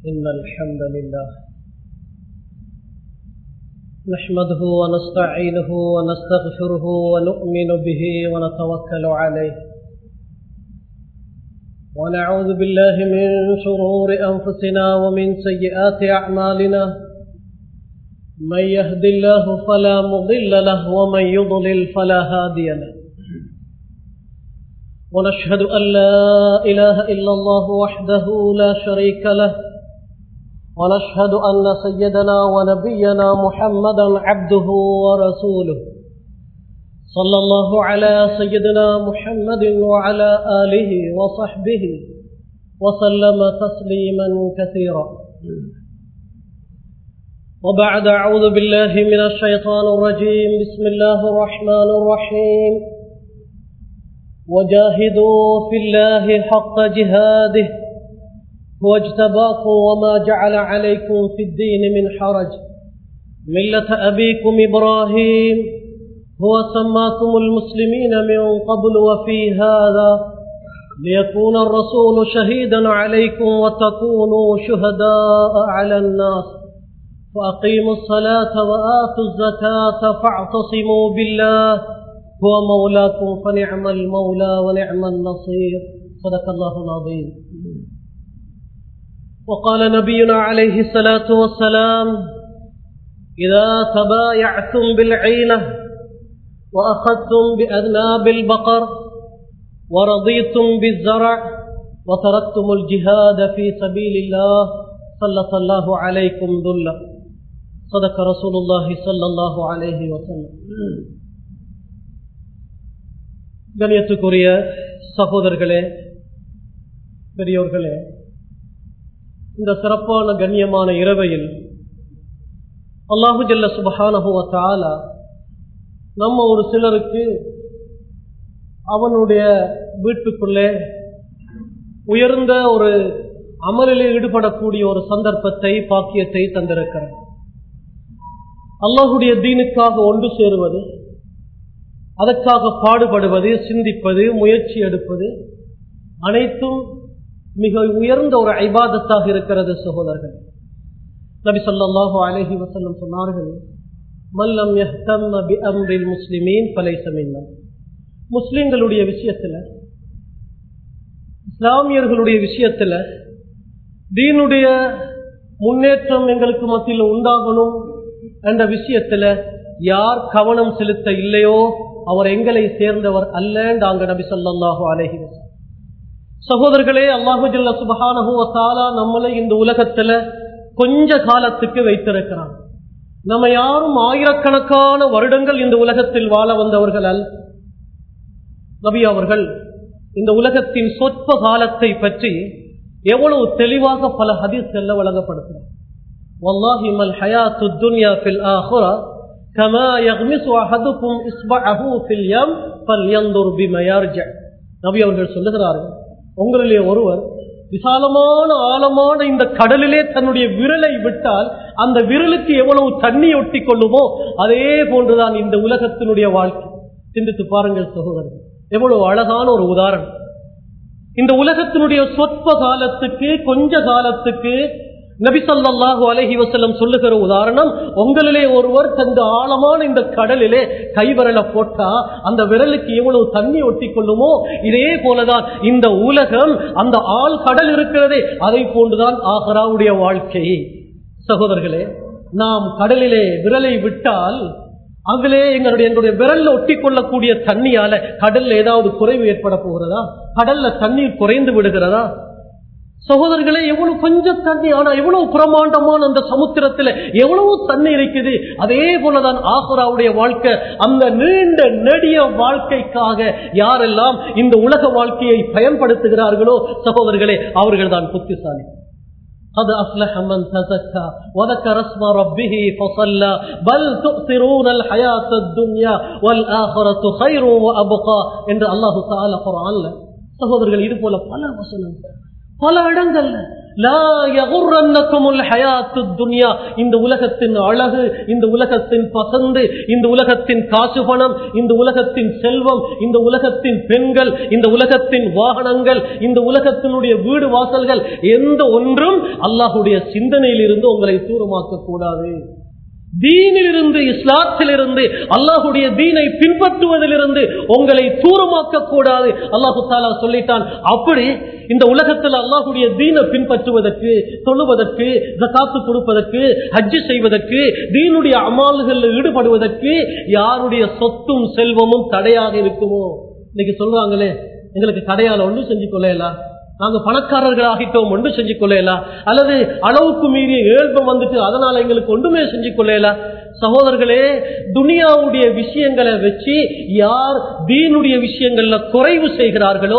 إن الحمد لله نحمده ونستعينه ونستغفره ونؤمن به ونتوكل عليه ونعوذ بالله من شرور أنفسنا ومن سيئات أعمالنا من يهد الله فلا مضل له ومن يضلل فلا هادي له ونشهد أن لا إله إلا الله وحده لا شريك له ونشهد أن سيدنا ونبينا محمدا عبده ورسوله صلى الله على سيدنا محمد وعلى آله وصحبه وسلم تسليما كثيرا وبعد أعوذ بالله من الشيطان الرجيم بسم الله الرحمن الرحيم وجاهدوا في الله حق جهاده هو اجتباكم وما جعل عليكم في الدين من حرج ملة أبيكم إبراهيم هو سماكم المسلمين من قبل وفي هذا ليكون الرسول شهيدا عليكم وتكونوا شهداء على الناس فأقيموا الصلاة وآتوا الزكاة فاعتصموا بالله هو مولاكم فنعم المولى ونعم النصير صدق الله العظيم وقال نبينا عليه الصلاة والسلام إذا تبايعتم بالعينة وأخذتم بأذناب البقر ورضيتم بالزرع وتركتم الجهاد في سبيل الله سلط الله عليكم ذلا صدق رسول الله صلى الله عليه وسلم கணியத்துக்குரிய சகோதரர்களே பெரியோர்களே இந்த சிறப்பான கண்ணியமான இரவையில் அல்லாஹு ஜல்ல சுபஹானஹுவத்தால நம்ம ஒரு சிலருக்கு அவனுடைய வீட்டுக்குள்ளே உயர்ந்த ஒரு அமலில் ஈடுபடக்கூடிய ஒரு சந்தர்ப்பத்தை பாக்கியத்தை தந்திருக்கிறார் அல்லாஹுடைய தீனுக்காக ஒன்று சேருவது அதற்காக பாடுபடுவது சிந்திப்பது முயற்சி எடுப்பது அனைத்தும் மிக உயர்ந்த ஒரு ஐபாதத்தாக இருக்கிறது சகோதரர்கள் நபி சொல்லாஹு அலஹி வசல்லம் சொன்னார்கள் மல்லம் அம்ரில் முஸ்லிமீன் பலைசமின்னம் முஸ்லிம்களுடைய விஷயத்துல இஸ்லாமியர்களுடைய விஷயத்துல தீனுடைய முன்னேற்றம் எங்களுக்கு மத்தியில் உண்டாகணும் என்ற விஷயத்துல யார் கவனம் செலுத்த இல்லையோ அவர் எங்களை சேர்ந்தவர் அல்ல நபி சொல்லாஹு அலஹி சகோதரர்களே அல்லாஹு ஜல்ல சுபஹானஹுவத்தாலா நம்மளை இந்த உலகத்துல கொஞ்ச காலத்துக்கு வைத்திருக்கிறான் நம்ம யாரும் ஆயிரக்கணக்கான வருடங்கள் இந்த உலகத்தில் வாழ வந்தவர்கள் அல்ல நபி அவர்கள் இந்த உலகத்தின் சொற்ப காலத்தை பற்றி எவ்வளவு தெளிவாக பல ஹதீஸ் செல்ல வழங்கப்படுகிறார் والله ما الحياة الدنيا في الآخرة كما يغمس أحدكم إصبعه في اليم فلينظر بما يرجع நபி அவர்கள் சொல்லுகிறார்கள் உங்களிலே ஒருவர் விசாலமான ஆழமான இந்த கடலிலே தன்னுடைய விரலை விட்டால் அந்த விரலுக்கு எவ்வளவு தண்ணி ஒட்டி கொள்ளுமோ அதே போன்றுதான் இந்த உலகத்தினுடைய வாழ்க்கை சிந்தித்து பாருங்கள் சகோதரர்கள் எவ்வளவு அழகான ஒரு உதாரணம் இந்த உலகத்தினுடைய சொற்ப காலத்துக்கு கொஞ்ச காலத்துக்கு நபிசல்லாஹு அலஹி வசல்லம் சொல்லுகிற உதாரணம் உங்களிலே ஒருவர் தந்த ஆழமான இந்த கடலிலே கைவிரல போட்டா அந்த விரலுக்கு எவ்வளவு தண்ணி ஒட்டி கொள்ளுமோ இதே போலதான் இந்த உலகம் அந்த ஆள் கடல் இருக்கிறதே அதை போன்றுதான் ஆகராவுடைய வாழ்க்கை சகோதரர்களே நாம் கடலிலே விரலை விட்டால் அதிலே எங்களுடைய எங்களுடைய விரல்ல ஒட்டி கொள்ளக்கூடிய தண்ணியால கடல்ல ஏதாவது குறைவு ஏற்பட போகிறதா கடல்ல தண்ணீர் குறைந்து விடுகிறதா சகோதரர்களே எவ்வளவு கொஞ்சம் தண்ணி ஆனா எவ்வளவு பிரமாண்டமான அந்த சமுத்திரத்துல எவ்வளவு தண்ணி இருக்குது அதே போலதான் ஆசுராவுடைய வாழ்க்கை அந்த நீண்ட நெடிய வாழ்க்கைக்காக யாரெல்லாம் இந்த உலக வாழ்க்கையை பயன்படுத்துகிறார்களோ சகோதரர்களே அவர்கள் தான் புத்திசாலி قد أفلح من تزكى وذكر اسم ربه فصلى بل تؤثرون الحياة الدنيا والآخرة خير وأبقى என்று அல்லாஹு தாலா குர்ஆன்ல சகோதரர்கள் இது போல பல வசனங்கள் பல இடங்கள்ல லா யகுர்ரன்னகுமுல் ஹயாத்துத் துன்யா இந்த உலகத்தின் அழகு இந்த உலகத்தின் பசந்து இந்த உலகத்தின் காசு பணம் இந்த உலகத்தின் செல்வம் இந்த உலகத்தின் பெண்கள் இந்த உலகத்தின் வாகனங்கள் இந்த உலகத்தினுடைய வீடு வாசல்கள் எந்த ஒன்றும் அல்லாஹுடைய சிந்தனையில் இருந்து உங்களை தூரமாக்க கூடாது தீனிலிருந்து இஸ்லாத்திலிருந்து அல்லாஹுடைய தீனை பின்பற்றுவதிலிருந்து உங்களை தூரமாக்க கூடாது அல்லாஹு தாலா சொல்லிட்டான் அப்படி இந்த உலகத்தில் அல்லாஹுடைய தீனை பின்பற்றுவதற்கு தொழுவதற்கு ஜகாத்து கொடுப்பதற்கு ஹஜ்ஜு செய்வதற்கு தீனுடைய அமால்களில் ஈடுபடுவதற்கு யாருடைய சொத்தும் செல்வமும் தடையாக இருக்குமோ இன்னைக்கு சொல்றாங்களே எங்களுக்கு தடையால ஒன்றும் செஞ்சு கொள்ளலாம் நாங்க பணக்காரர்கள் ஆகிட்டோம் ஒன்று செஞ்சு கொள்ளலாம் அல்லது அளவுக்கு மீறிய ஏழ்பம் வந்துட்டு அதனால எங்களுக்கு ஒன்றுமே செஞ்சு கொள்ளலாம் சகோதரர்களே துனியாவுடைய விஷயங்களை வச்சு யார் தீனுடைய விஷயங்கள்ல குறைவு செய்கிறார்களோ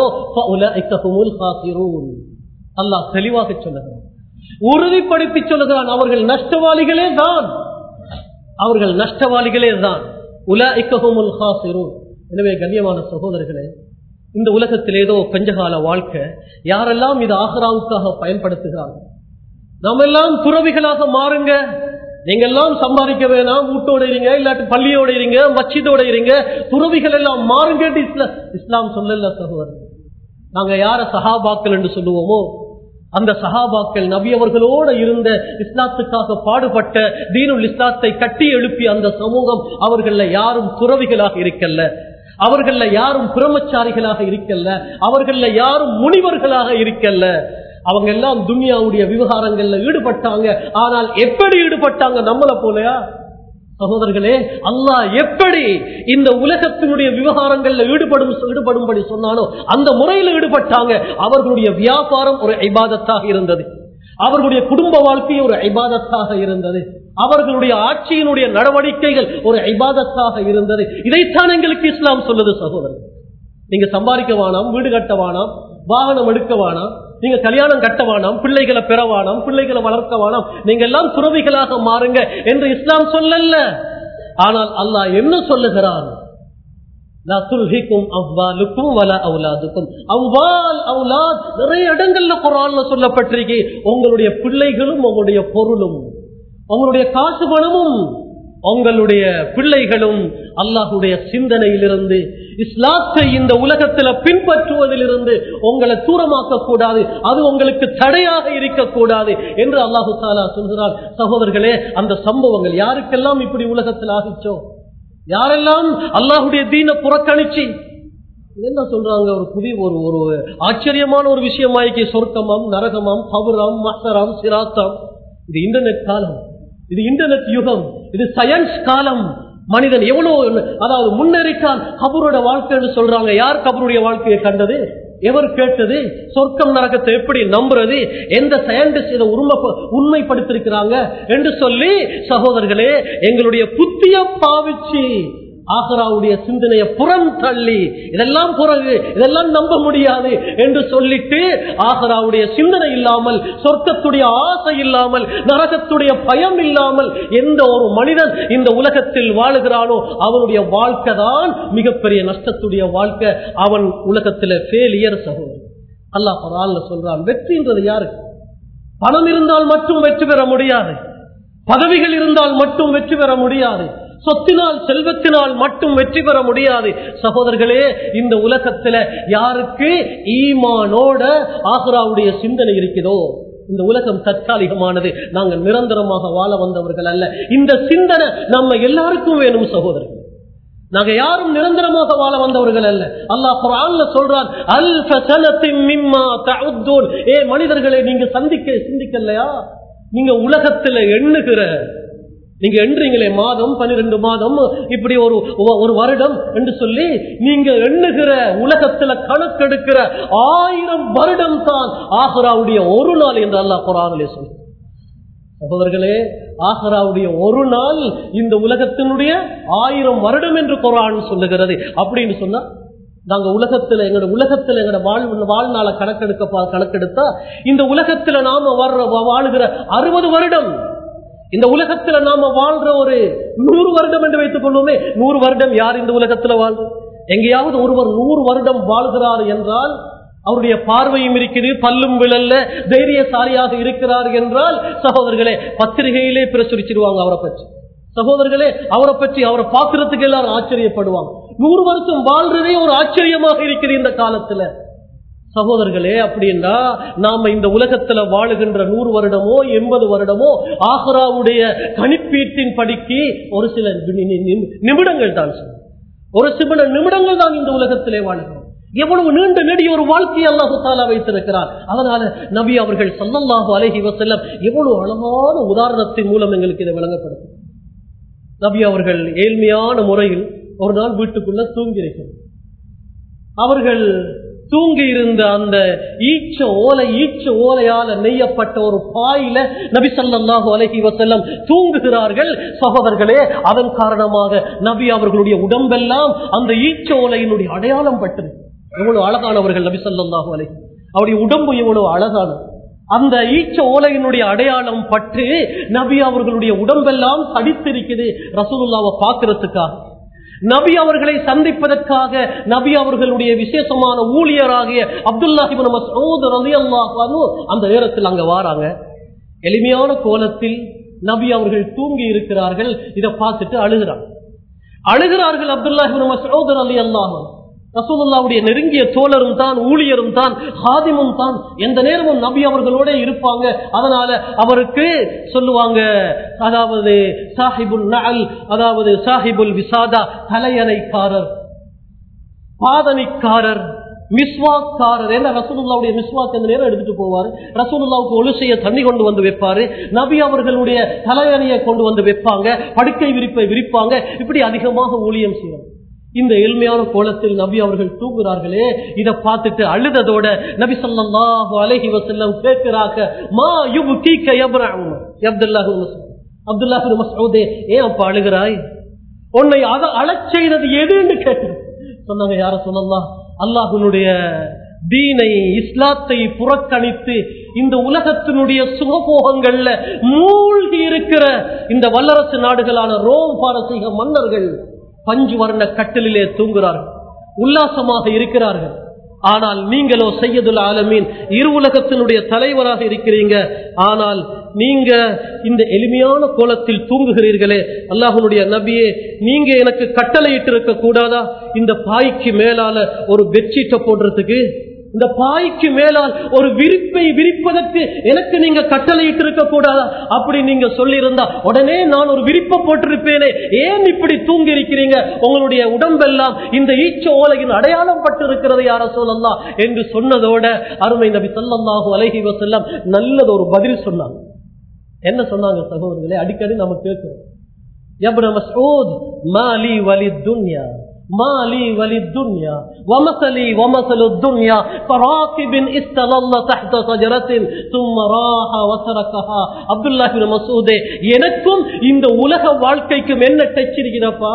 அல்லாஹ் தெளிவாக சொல்லுகிறான் உறுதிப்படுத்தி சொல்லுகிறான் அவர்கள் நஷ்டவாளிகளே தான் அவர்கள் நஷ்டவாளிகளே தான் உல இக்கஹுமுல் ஹாசிரூன் எனவே கண்ணியமான சகோதரர்களே இந்த உலகத்தில் ஏதோ கொஞ்சகால வாழ்க்கை யாரெல்லாம் இது ஆகராவுக்காக பயன்படுத்துகிறார்கள் நாம் எல்லாம் துறவிகளாக மாறுங்க நீங்க எல்லாம் சம்பாதிக்க வேணாம் வீட்டோட இருங்க இல்லாட்டி பள்ளியோட இருங்க மச்சிதோட இருங்க துறவிகள் எல்லாம் மாறுங்க இஸ்லாம் இஸ்லாம் சொல்லல சகோதரர் நாங்க யார சஹாபாக்கள் என்று சொல்லுவோமோ அந்த சஹாபாக்கள் நபி அவர்களோட இருந்த இஸ்லாத்துக்காக பாடுபட்ட தீனுல் இஸ்லாத்தை கட்டி எழுப்பிய அந்த சமூகம் அவர்கள யாரும் துறவிகளாக இருக்கல்ல அவர்கள யாரும் பிரமச்சாரிகளாக இருக்கல்ல அவர்கள யாரும் முனிவர்களாக இருக்கல்ல அவங்க எல்லாம் துனியாவுடைய விவகாரங்கள்ல ஈடுபட்டாங்க ஆனால் எப்படி ஈடுபட்டாங்க நம்மள போலயா சகோதரர்களே அல்லாஹ் எப்படி இந்த உலகத்தினுடைய விவகாரங்கள்ல ஈடுபடும் ஈடுபடும்படி சொன்னானோ அந்த முறையில் ஈடுபட்டாங்க அவர்களுடைய வியாபாரம் ஒரு ஐபாதத்தாக இருந்தது அவர்களுடைய குடும்ப வாழ்க்கை ஒரு ஐபாதத்தாக இருந்தது அவர்களுடைய ஆட்சியினுடைய நடவடிக்கைகள் ஒரு ஐபாதத்தாக இருந்தது இதைத்தான் எங்களுக்கு இஸ்லாம் சொல்லுது சகோதரர் நீங்க சம்பாதிக்க வேணாம் வீடு கட்ட வேணாம் வாகனம் எடுக்க வேணாம் நீங்க கல்யாணம் கட்ட வேணாம் பிள்ளைகளை பெற வேணாம் பிள்ளைகளை வளர்க்க வேணாம் நீங்க எல்லாம் துறவிகளாக மாறுங்க என்று இஸ்லாம் சொல்லல ஆனால் அல்லாஹ் என்ன சொல்லுகிறான் நிறைய இடங்கள்ல குரான்ல சொல்லப்பட்டிருக்கு உங்களுடைய பிள்ளைகளும் உங்களுடைய பொருளும் உங்களுடைய காசு பணமும் உங்களுடைய பிள்ளைகளும் அல்லாஹுடைய சிந்தனையிலிருந்து இஸ்லாத்தை இந்த உலகத்தில் பின்பற்றுவதிலிருந்து உங்களை தூரமாக்க கூடாது அது உங்களுக்கு தடையாக இருக்கக்கூடாது என்று அல்லாஹு தாலா சொல்கிறார் சகோதரர்களே அந்த சம்பவங்கள் யாருக்கெல்லாம் இப்படி உலகத்தில் ஆகிச்சோ யாரெல்லாம் அல்லாஹுடைய தீன புறக்கணிச்சு என்ன சொல்றாங்க ஒரு புதிய ஒரு ஒரு ஆச்சரியமான ஒரு விஷயமாய்க்கு சொர்க்கமாம் நரகமாம் கபுரம் மசரம் சிராத்தம் இது இன்டர்நெட் காலம் இது இன்டர்நெட் யுகம் இது சயின்ஸ் காலம் மனிதன் எவ்வளவு அதாவது முன்னேறிட்டான் கபரோட வாழ்க்கைன்னு சொல்றாங்க யார் கபருடைய வாழ்க்கையை கண்டது எவர் கேட்டது சொர்க்கம் நரகத்தை எப்படி நம்புறது எந்த சயின்டிஸ்ட் இதை உண்மைப்படுத்திருக்கிறாங்க என்று சொல்லி சகோதரர்களே எங்களுடைய புத்திய பாவிச்சு ஆகராவுடைய சிந்தனையை புறம் தள்ளி இதெல்லாம் பிறகு இதெல்லாம் நம்ப முடியாது என்று சொல்லிட்டு ஆகராவுடைய சிந்தனை இல்லாமல் சொர்க்கத்துடைய ஆசை இல்லாமல் நரகத்துடைய பயம் இல்லாமல் எந்த ஒரு மனிதன் இந்த உலகத்தில் வாழுகிறானோ அவனுடைய வாழ்க்கை தான் மிகப்பெரிய நஷ்டத்துடைய வாழ்க்கை அவன் உலகத்தில் ஃபேலியர் சகோதரன் அல்லாஹ் பரவாயில்ல சொல்றான் வெற்றின்றது யாரு பணம் இருந்தால் மட்டும் வெற்றி பெற முடியாது பதவிகள் இருந்தால் மட்டும் வெற்றி பெற முடியாது சொத்தினால் செல்வத்தினால் மட்டும் வெற்றி பெற முடியாது சகோதரர்களே இந்த உலகத்துல யாருக்கு ஈமானோட ஆகுராவுடைய சிந்தனை இருக்குதோ இந்த உலகம் தற்காலிகமானது நாங்கள் நிரந்தரமாக வாழ வந்தவர்கள் அல்ல இந்த சிந்தனை நம்ம எல்லாருக்கும் வேணும் சகோதரர்கள் நாங்க யாரும் நிரந்தரமாக வாழ வந்தவர்கள் அல்ல அல்லாஹ் குரான்ல சொல்றான் அல்ஃப சனத்தின் மிம்மா தஉத்தூன் ஏ மனிதர்களே நீங்க சந்திக்க சிந்திக்கலையா நீங்க உலகத்துல எண்ணுகிற நீங்க எண்றீங்களே மாதம் பன்னிரண்டு மாதம் இப்படி ஒரு ஒரு வருடம் என்று சொல்லி நீங்க எண்ணுகிற உலகத்துல கணக்கெடுக்கிற ஆயிரம் வருடம் தான் ஆஹராவுடைய ஒரு நாள் என்று அல்லாஹ் குரானிலே சொல்லு சகோதரர்களே ஆஹராவுடைய ஒரு நாள் இந்த உலகத்தினுடைய ஆயிரம் வருடம் என்று குரான் சொல்லுகிறது அப்படின்னு சொன்னா நாங்க உலகத்துல எங்களோட உலகத்துல எங்களோட வாழ் வாழ்நாள கணக்கெடுக்க கணக்கெடுத்தா இந்த உலகத்துல நாம வர்ற வாழுகிற அறுபது வருடம் இந்த உலகத்துல நாம வாழ்ற ஒரு நூறு வருடம் என்று வைத்துக் கொள்வோமே நூறு வருடம் யார் இந்த உலகத்துல வாழ் எங்கேயாவது ஒருவர் நூறு வருடம் வாழ்கிறார் என்றால் அவருடைய பார்வையும் இருக்குது பல்லும் விழல்ல தைரியசாலியாக இருக்கிறார் என்றால் சகோதரர்களே பத்திரிகையிலே பிரசுரிச்சிருவாங்க அவரை பற்றி சகோதரர்களே அவரை பற்றி அவரை பார்க்கறதுக்கு எல்லாரும் ஆச்சரியப்படுவாங்க நூறு வருஷம் வாழ்றதே ஒரு ஆச்சரியமாக இருக்குது இந்த காலத்துல சகோதரர்களே அப்படின்னா நாம இந்த உலகத்துல வாழுகின்ற நூறு வருடமோ எண்பது வருடமோ ஆஹ்ராவுடைய கணிப்பீட்டின் படிக்கு ஒரு சில நி- நி- நி- நிமிடங்கள் தான் சார். ஒரு சில நிமிடங்கள் தான் இந்த உலகத்திலே வாழுகிறோம் எவ்வளவு நீண்ட நெடிய ஒரு வாழ்க்கையை அல்லாஹு தாலா வைத்திருக்கிறார் அதனால நபி அவர்கள் சல்லல்லாஹு அலைஹி வஸல்லம் எவ்வளவு அழகான உதாரணத்தின் மூலம் எங்களுக்கு இதை விளங்கப்படுத்தும் நபி அவர்கள் ஏழ்மையான முறையில் ஒரு நாள் வீட்டுக்குள்ள தூங்கி இருக்கிறார் அவர்கள் தூங்கி இருந்த அந்த ஈச்ச ஓலை ஈச்ச ஓலையால நெய்யப்பட்ட ஒரு பாயில நபி ஸல்லல்லாஹு அலைஹி வஸல்லம் தூங்குகிறார்கள் சகோதரர்களே அதன் காரணமாக நபி அவர்களுடைய உடம்பெல்லாம் அந்த ஈச்ச ஓலையினுடைய அடையாளம் பட்டது எவ்வளவு அழகானவர்கள் நபி ஸல்லல்லாஹு அலைஹி அவருடைய உடம்பு எவ்வளவு அழகானது அந்த ஈச்ச ஓலையினுடைய அடையாளம் பட்டு நபி அவர்களுடைய உடம்பெல்லாம் தடித்திருக்குது ரசூலுல்லாவை பார்க்கறதுக்காக நபி அவர்களை சந்திப்பதற்காக நபி அவர்களுடைய விசேஷமான ஊழியராகிய அப்துல்லாஹிபின் மஸ்ஊத் ரலியல்லாஹு அன்ஹு அந்த நேரத்தில் அங்க வாராங்க எளிமையான கோலத்தில் நபி அவர்கள் தூங்கி இருக்கிறார்கள் இதை பார்த்துட்டு அழுகிறார் அழுகிறார்கள் அப்துல்லாஹிபின் மஸ்ஊத் ரலியல்லாஹு அன்ஹு ரசூலுல்லாவுடைய நெருங்கிய தோழரும் தான் ஊழியரும் தான் ஹாதிமும் தான் எந்த நேரமும் நபி அவர்களோட இருப்பாங்க அதனால அவருக்கு சொல்லுவாங்க அதாவது சாஹிபுல் நஅல் அதாவது சாஹிபுல் விசாதா தலையணைக்காரர் பாதனிக்காரர் மிஸ்வாக்காரர் என்ன ரசூலுல்லாவுடைய மிஸ்வாக் அந்த நேரம் எடுத்துட்டு போவாரு ரசூலுல்லாவுக்கு ஒழுசைய தண்ணி கொண்டு வந்து வைப்பாரு நபி அவர்களுடைய தலையணையை கொண்டு வந்து வைப்பாங்க படுக்கை விரிப்பை விரிப்பாங்க இப்படி அதிகமாக ஊழியம் செய்யணும் இந்த எளிமையான கோலத்தில் நபி அவர்கள் தூங்குறார்களே இதை பார்த்துட்டு அழுததோட நபி ஸல்லல்லாஹு அலைஹி வஸல்லம் கேட்கிறாங்க மா யுப்கீக யப்ரஹு அப்துல்லாஹ் இப்னு மஸ்ஊத் அப்துல்லாஹ் இப்னு மஸ்ஊதே ஏன் அப்ப அழுகிறாய் உன்னை அத அழச் செய்தது எதுன்னு கேட்டு சொன்னாங்க யார சொல்லலாம் அல்லாஹ்வினுடைய தீனை இஸ்லாத்தை புறக்கணித்து இந்த உலகத்தினுடைய சுகபோகங்கள்ல மூழ்கி இருக்கிற இந்த வல்லரசு நாடுகளான ரோம் பாரசீக மன்னர்கள் பஞ்சு வர்ண கட்டிலே தூங்குகிறார்கள் உல்லாசமாக இருக்கிறார்கள் ஆனால் நீங்களோ செய்யதுல் ஆலமீன் இரு உலகத்தினுடைய தலைவராக இருக்கிறீங்க ஆனால் நீங்க இந்த எளிமையான கோலத்தில் தூங்குகிறீர்களே அல்லாஹனுடைய நபியே நீங்க எனக்கு கட்டளையிட்டு இருக்க கூடாதா இந்த பாய்க்கு மேலால ஒரு பெட்ஷீட்டை போடுறதுக்கு இந்த பாய்க்கு மேலால் ஒரு விரிப்பை விரிப்பதற்கு எனக்கு நீங்க கட்டளையிட்டு இருக்க கூடாதா அப்படி நீங்க சொல்லியிருந்தா உடனே நான் ஒரு விரிப்பை போட்டிருப்பேனே ஏன் இப்படி தூங்கி இருக்கிறீங்க உங்களுடைய உடம்பெல்லாம் இந்த ஈச்ச ஓலையின் அடையாளம் பட்டு இருக்கிறது யார சொல்லலாம் என்று சொன்னதோட அருமை நபி சொல்லல்லாஹு அலைஹி வஸல்லம் நல்லது ஒரு பதில் சொன்னாங்க என்ன சொன்னாங்க சகோதரர்களே அடிக்கடி நம்ம கேட்கிறோம் யப்ன மஸ்ஊத் மாலி வலி துன்யா مالي وللدنيا ومثلي ومثل الدنيا كراكب استظل تحت شجرة ثم راح وتركها عبد الله بن مسعود எனக்கும் இந்த உலக வாழ்க்கைக்கும் என்ன டச் இருக்கிறப்பா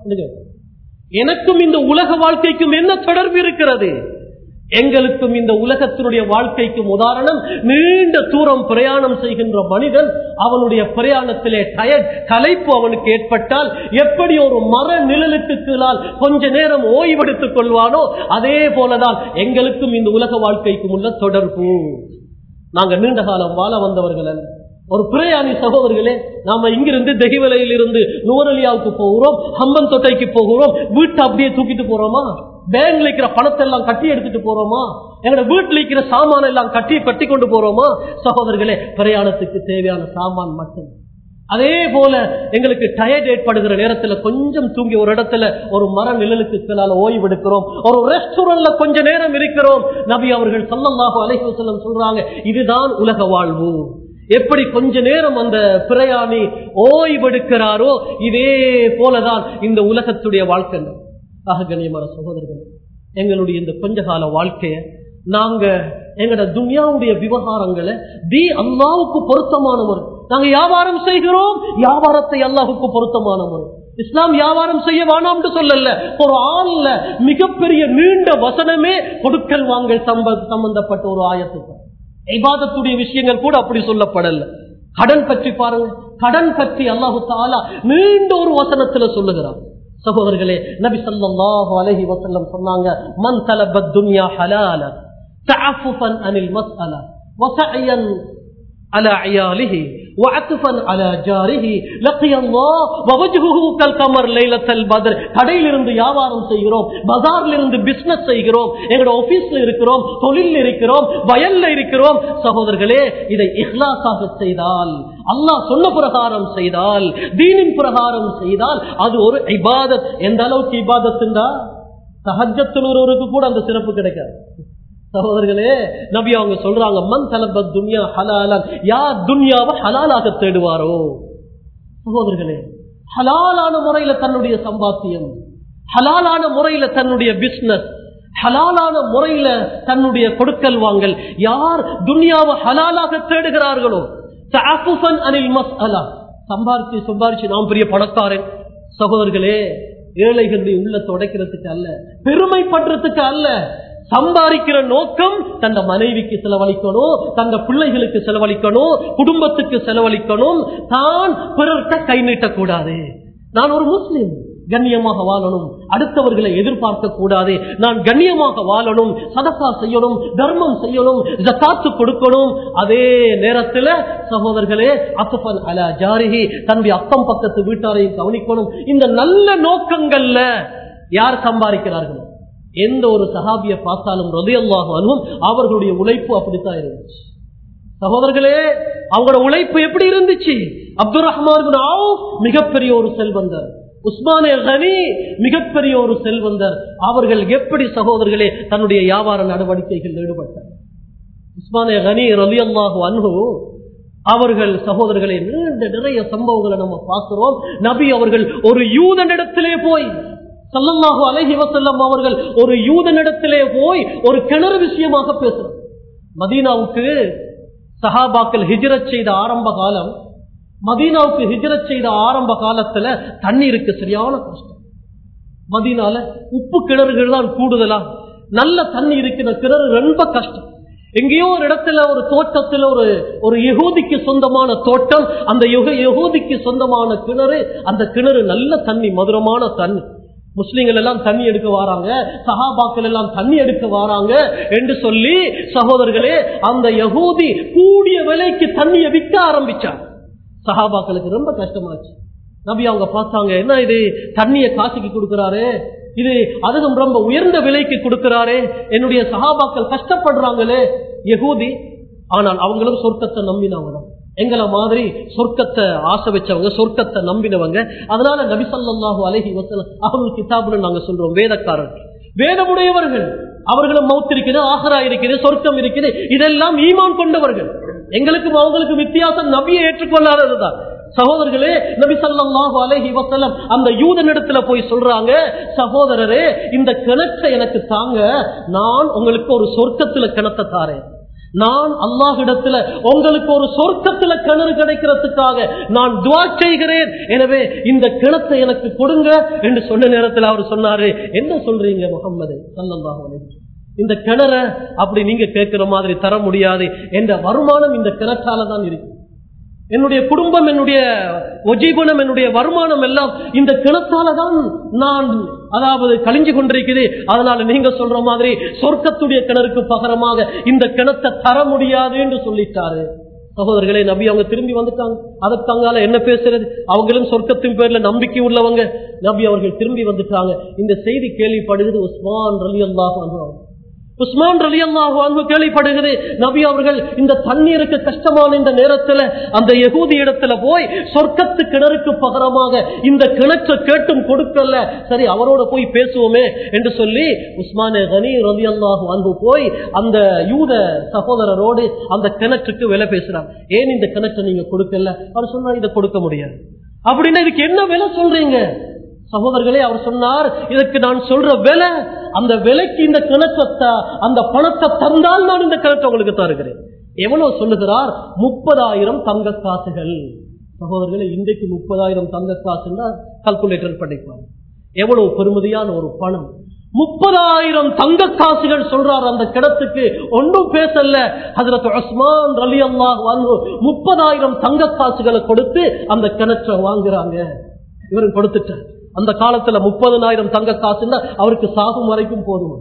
எனக்கும் இந்த உலக வாழ்க்கைக்கும் என்ன தொடர்பு இருக்கிறது எங்களுக்கும் இந்த உலகத்தினுடைய வாழ்க்கைக்கும் உதாரணம் நீண்ட தூரம் பிரயாணம் செய்கின்ற மனிதன் அவனுடைய பிரயாணத்திலே டயர்ட் கலைப்பு அவனுக்கு ஏற்பட்டால் எப்படி ஒரு மர நிழலுக்கு கீழால் கொஞ்ச நேரம் ஓய்வெடுத்துக் கொள்வானோ அதே போலதான் எங்களுக்கும் இந்த உலக வாழ்க்கைக்கும் உள்ள தொடர்பு நாங்க நீண்ட காலம் வாழ வந்தவர்கள் அல்ல ஒரு பிரயாணி சகோதரர்களே நாம இங்கிருந்து தெகிவலையில் இருந்து நுவரலியாவுக்கு போகிறோம் ஹம்பன் தொட்டைக்கு போகிறோம் வீட்டை அப்படியே தூக்கிட்டு போறோமா பேங்க்ல இருக்கிற பணத்தை எல்லாம் கட்டி எடுத்துட்டு போறோமா எங்களோட வீட்டுல இருக்கிற சாமான எல்லாம் கட்டி கட்டி கொண்டு போறோமா சகோதரர்களே பிரயாணத்துக்கு தேவையான சாமான் மட்டும் அதே போல எங்களுக்கு டயர்ட் ஏற்படுகிற நேரத்துல கொஞ்சம் தூங்கி ஒரு இடத்துல ஒரு மர நிழலுக்கு கீழால ஓய்வு எடுக்கிறோம் ஒரு ரெஸ்டாரண்ட்ல கொஞ்ச நேரம் இருக்கிறோம் நபி அவர்கள் சொல்லல்லாஹு அலைஹி வஸல்லம் சொல்றாங்க இதுதான் உலக வாழ்வு எப்படி கொஞ்ச நேரம் அந்த பிரயாணி ஓய்வெடுக்கிறாரோ இதே போலதான் இந்த உலகத்துடைய வாழ்க்கை ஆக கண்ணியமான சகோதரர்கள் எங்களுடைய இந்த கொஞ்ச கால வாழ்க்கைய நாங்க எங்கட துன்யாவுடைய விவகாரங்களை தி அல்லாவுக்கு பொருத்தமான முறை நாங்க வியாபாரம் செய்கிறோம் வியாபாரத்தை அல்லாஹுக்கு பொருத்தமான முறை இஸ்லாம் வியாபாரம் செய்ய வேணாம் சொல்லல ஒரு ஆள்ல மிகப்பெரிய நீண்ட வசனமே கொடுக்கல் வாங்கல் சம்பந்தப்பட்ட ஒரு ஆயத்துக்கு இபாதத்துடைய விஷயங்கள் கூட அப்படி சொல்லப்படல கடன் பற்றி பாருங்க கடன் பற்றி அல்லாஹு தாலா நீண்ட ஒரு வசனத்துல சொல்லுகிறான் சகோதரர்களே நபி ஸல்லல்லாஹு அலைஹி வஸல்லம் சொன்னாங்க மன் தலபத் துன்யா ஹலால تعففا عن المسألة وسعيا على عياله وعطفا على جاره لقي الله ووجهه كالقمر ليلة البدر கடையில இருந்து வியாபாரம் செய்கிறோம் பஜார்ல இருந்து பிசினஸ் செய்கிறோம் எங்களோட ஆபீஸ்ல இருக்கிறோம் தொழில் இருக்கிறோம் வயல்ல இருக்கிறோம் சகோதரர்களே இதை இஹ்லாஸாக செய்தால் அல்லாஹ் சொன்ன பிரகாரம் செய்தால் தீனின் பிரகாரம் செய்தால் அது ஒரு இபாதத் எந்த அளவுக்கு இபாதத்துண்டா சஹஜத்துலூருக்கு கூட அந்த சிறப்பு கிடைக்காது சகோதரர்களே நபி அவங்க சொல்றாங்க மன் தலபத் துன்யா ஹலாலன் யார் துன்யாவை ஹலாலாக தேடுவாரோ சகோதரர்களே ஹலாலான முறையில தன்னுடைய சம்பாத்தியம் ஹலாலான முறையில தன்னுடைய பிசினஸ் ஹலாலான முறையில தன்னுடைய கொடுக்கல் வாங்கல் யார் துன்யாவை ஹலாலாக தேடுகிறார்களோ தஅஃபுஃபன் அனில் மஸ்அலா சம்பாரிச்சு சம்பாரிச்சு நான் பெரிய பணக்காரன் சகோதரர்களே ஏழைகளுடைய உள்ளத்தை உடைக்கிறதுக்கு அல்ல பெருமைப்படுறதுக்கு அல்ல சம்பாதிக்கிற நோக்கம் தந்த மனைவிக்கு செலவழிக்கணும் தந்த பிள்ளைகளுக்கு செலவழிக்கணும் குடும்பத்துக்கு செலவழிக்கணும் தான் பிறர்கிட்ட கை நீட்டக்கூடாது நான் ஒரு முஸ்லிம் கண்ணியமாக வாழணும் அடுத்தவர்களை எதிர்பார்க்க கூடாது நான் கண்ணியமாக வாழணும் சதக்கா செய்யணும் தர்மம் செய்யணும் ஜக்காத்து கொடுக்கணும் அதே நேரத்தில் சகோதரர்களே அசபன் அலா ஜாரிஹி தன்னுடைய அக்கம் பக்கத்து வீட்டாரையும் கவனிக்கணும் இந்த நல்ல நோக்கங்கள்ல யார் சம்பாதிக்கிறார்கள் எந்த ஒரு சஹாபிய பார்த்தாலும் ரதையல்லாகும் அவர்களுடைய உழைப்பு அப்படித்தான் இருந்துச்சு சகோதரர்களே அவங்களோட உழைப்பு எப்படி இருந்துச்சு அப்துல் ரஹ்மான் மிகப்பெரிய ஒரு செல்வந்தர் உஸ்மானே கனி மிகப்பெரிய ஒரு செல்வந்தர் அவர்கள் எப்படி சகோதரர்களே தன்னுடைய வியாபார நடவடிக்கைகள் ஈடுபட்டார் உஸ்மானே கனி ரலி அல்லாஹு அன்பு அவர்கள் சகோதரர்களே நீண்ட நிறைய சம்பவங்களை நம்ம பார்க்கிறோம் நபி அவர்கள் ஒரு யூதனிடத்திலே போய் சல்லல்லாஹு அலைஹி வசல்லம் அவர்கள் ஒரு யூதனிடத்திலே போய் ஒரு கிணறு விஷயமாக பேசுறார் மதீனாவுக்கு சஹாபாக்கள் ஹிஜரத் செய்த ஆரம்ப காலம் மதீனாவுக்கு ஹிஜரத் செய்த ஆரம்ப காலத்துல தண்ணீருக்கு சரியான கஷ்டம் மதீனால உப்பு கிணறுகள் தான் கூடுதலா நல்ல தண்ணி இருக்கிற கிணறு ரொம்ப கஷ்டம் எங்கேயோ ஒரு இடத்துல ஒரு தோட்டத்தில் ஒரு ஒரு யகூதிக்கு சொந்தமான தோட்டம் அந்த யகூதிக்கு சொந்தமான கிணறு அந்த கிணறு நல்ல தண்ணி மதுரமான தண்ணி முஸ்லிம்கள் எல்லாம் தண்ணி எடுக்க வராங்க சஹாபாக்கள் எல்லாம் தண்ணி எடுக்க வராங்க என்று சொல்லி சகோதரர்களே அந்த யகூதி கூடிய விலைக்கு தண்ணியை விற்க ஆரம்பிச்சார் சஹாபாக்களுக்கு ரொம்ப கஷ்டமாச்சு நபி அவங்க பார்த்தாங்க என்ன இது தண்ணியை காசுக்கு கொடுக்கிறாரு இது அதுவும் ரொம்ப உயர்ந்த விலைக்கு கொடுக்கிறாரே என்னுடைய சகாபாக்கள் கஷ்டப்படுறாங்களே யகூதி ஆனால் அவங்களும் சொர்க்கத்தை நம்பினவங்க எங்களை மாதிரி சொர்க்கத்தை ஆசை வச்சவங்க சொர்க்கத்தை நம்பினவங்க அதனால நபிசல்லாஹு அலஹி வசலம் அவர்கள் கிதாபுன்னு நாங்க சொல்றோம் வேதக்காரர்கள் வேதமுடையவர்கள் அவர்களும் மவுத் இருக்குது ஆஹரா இருக்குது சொர்க்கம் இருக்குது இதெல்லாம் ஈமான் கொண்டவர்கள் எங்களுக்கும் அவங்களுக்கு வித்தியாசம் நபியை ஏற்றுக்கொள்ளாததுதான் சகோதரர்களே நபி சல்லாஹு அலஹி வசலம் அந்த யூதனிடத்துல போய் சொல்றாங்க சகோதரரே இந்த கிணற்றை எனக்கு தாங்க நான் உங்களுக்கு ஒரு சொர்க்கத்துல கிணத்தை தாரேன் நான் அல்லாஹிடத்துல உங்களுக்கு ஒரு சொர்க்கத்துல கிணறு கிடைக்கிறதுக்காக நான் துவா செய்கிறேன் எனவே இந்த கிணத்தை எனக்கு கொடுங்க என்று சொன்ன நேரத்தில் அவர் சொன்னாரு என்ன சொல்றீங்க முகம்மது சல்லாஹு இந்த கிணற அப்படி நீங்க கேட்கிற மாதிரி தர முடியாது என்ற வருமானம் இந்த கிணற்றால தான் இருக்கு என்னுடைய குடும்பம் என்னுடைய ஒஜீகுணம் என்னுடைய வருமானம் எல்லாம் இந்த கிணத்தால தான் நான் அதாவது கழிஞ்சு கொண்டிருக்குது அதனால நீங்க சொல்ற மாதிரி சொர்க்கத்துடைய கிணறுக்கு பகரமாக இந்த கிணத்தை தர முடியாது என்று சொல்லிட்டாரு சகோதரர்களே நபி அவங்க திரும்பி வந்துட்டாங்க அதற்காங்கால என்ன பேசுறது அவங்களும் சொர்க்கத்தின் பேர்ல நம்பிக்கை உள்ளவங்க நபி அவர்கள் திரும்பி வந்துட்டாங்க இந்த செய்தி கேள்விப்படுகிறது உஸ்மான் ரலி அல்லாஹ் உஸ்மான் ரலி அல்லாஹு கேள்விப்படுகிறது நபி அவர்கள் இந்த தண்ணீருக்கு கஷ்டமான இந்த நேரத்துல அந்த யகூதி இடத்துல போய் சொர்க்கத்து கிணறுக்கு பகரமாக இந்த கிணற்றை கேட்டும் கொடுக்கல சரி அவரோட போய் பேசுவோமே என்று சொல்லி உஸ்மானே கனி ரலி அல்லாஹு அன்பு போய் அந்த யூத சகோதரரோடு அந்த கிணற்றுக்கு விலை பேசுறாங்க ஏன் இந்த கிணற்றை நீங்க கொடுக்கல அவர் சொன்னா இதை கொடுக்க முடியாது அப்படின்னா இதுக்கு என்ன விலை சொல்றீங்க சகோதரர்களே அவர் சொன்னார் இதற்கு நான் சொல்ற விலை அந்த விலைக்கு இந்த கிணற்றத்தை அந்த பணத்தை தந்தால் நான் இந்த கிணற்றை உங்களுக்கு தருகிறேன் எவ்வளவு சொல்லுகிறார் முப்பதாயிரம் தங்க காசுகள் சகோதரர்களே இன்றைக்கு முப்பதாயிரம் தங்க காசுன்னா கால்குலேட்டர் படிப்பாங்க எவ்வளவு பெருமதியான ஒரு பணம் முப்பதாயிரம் தங்க காசுகள் சொல்றார் அந்த கிடத்துக்கு ஒன்றும் பேசல ஹசரத் உஸ்மான் ரலி அல்லாஹ் முப்பதாயிரம் தங்க காசுகளை கொடுத்து அந்த கிணற்றை வாங்குறாங்க இவரும் கொடுத்துட்டார் அந்த காலத்துல முப்பதனாயிரம் தங்க காசுன்னா அவருக்கு சாகும் வரைக்கும் போதும்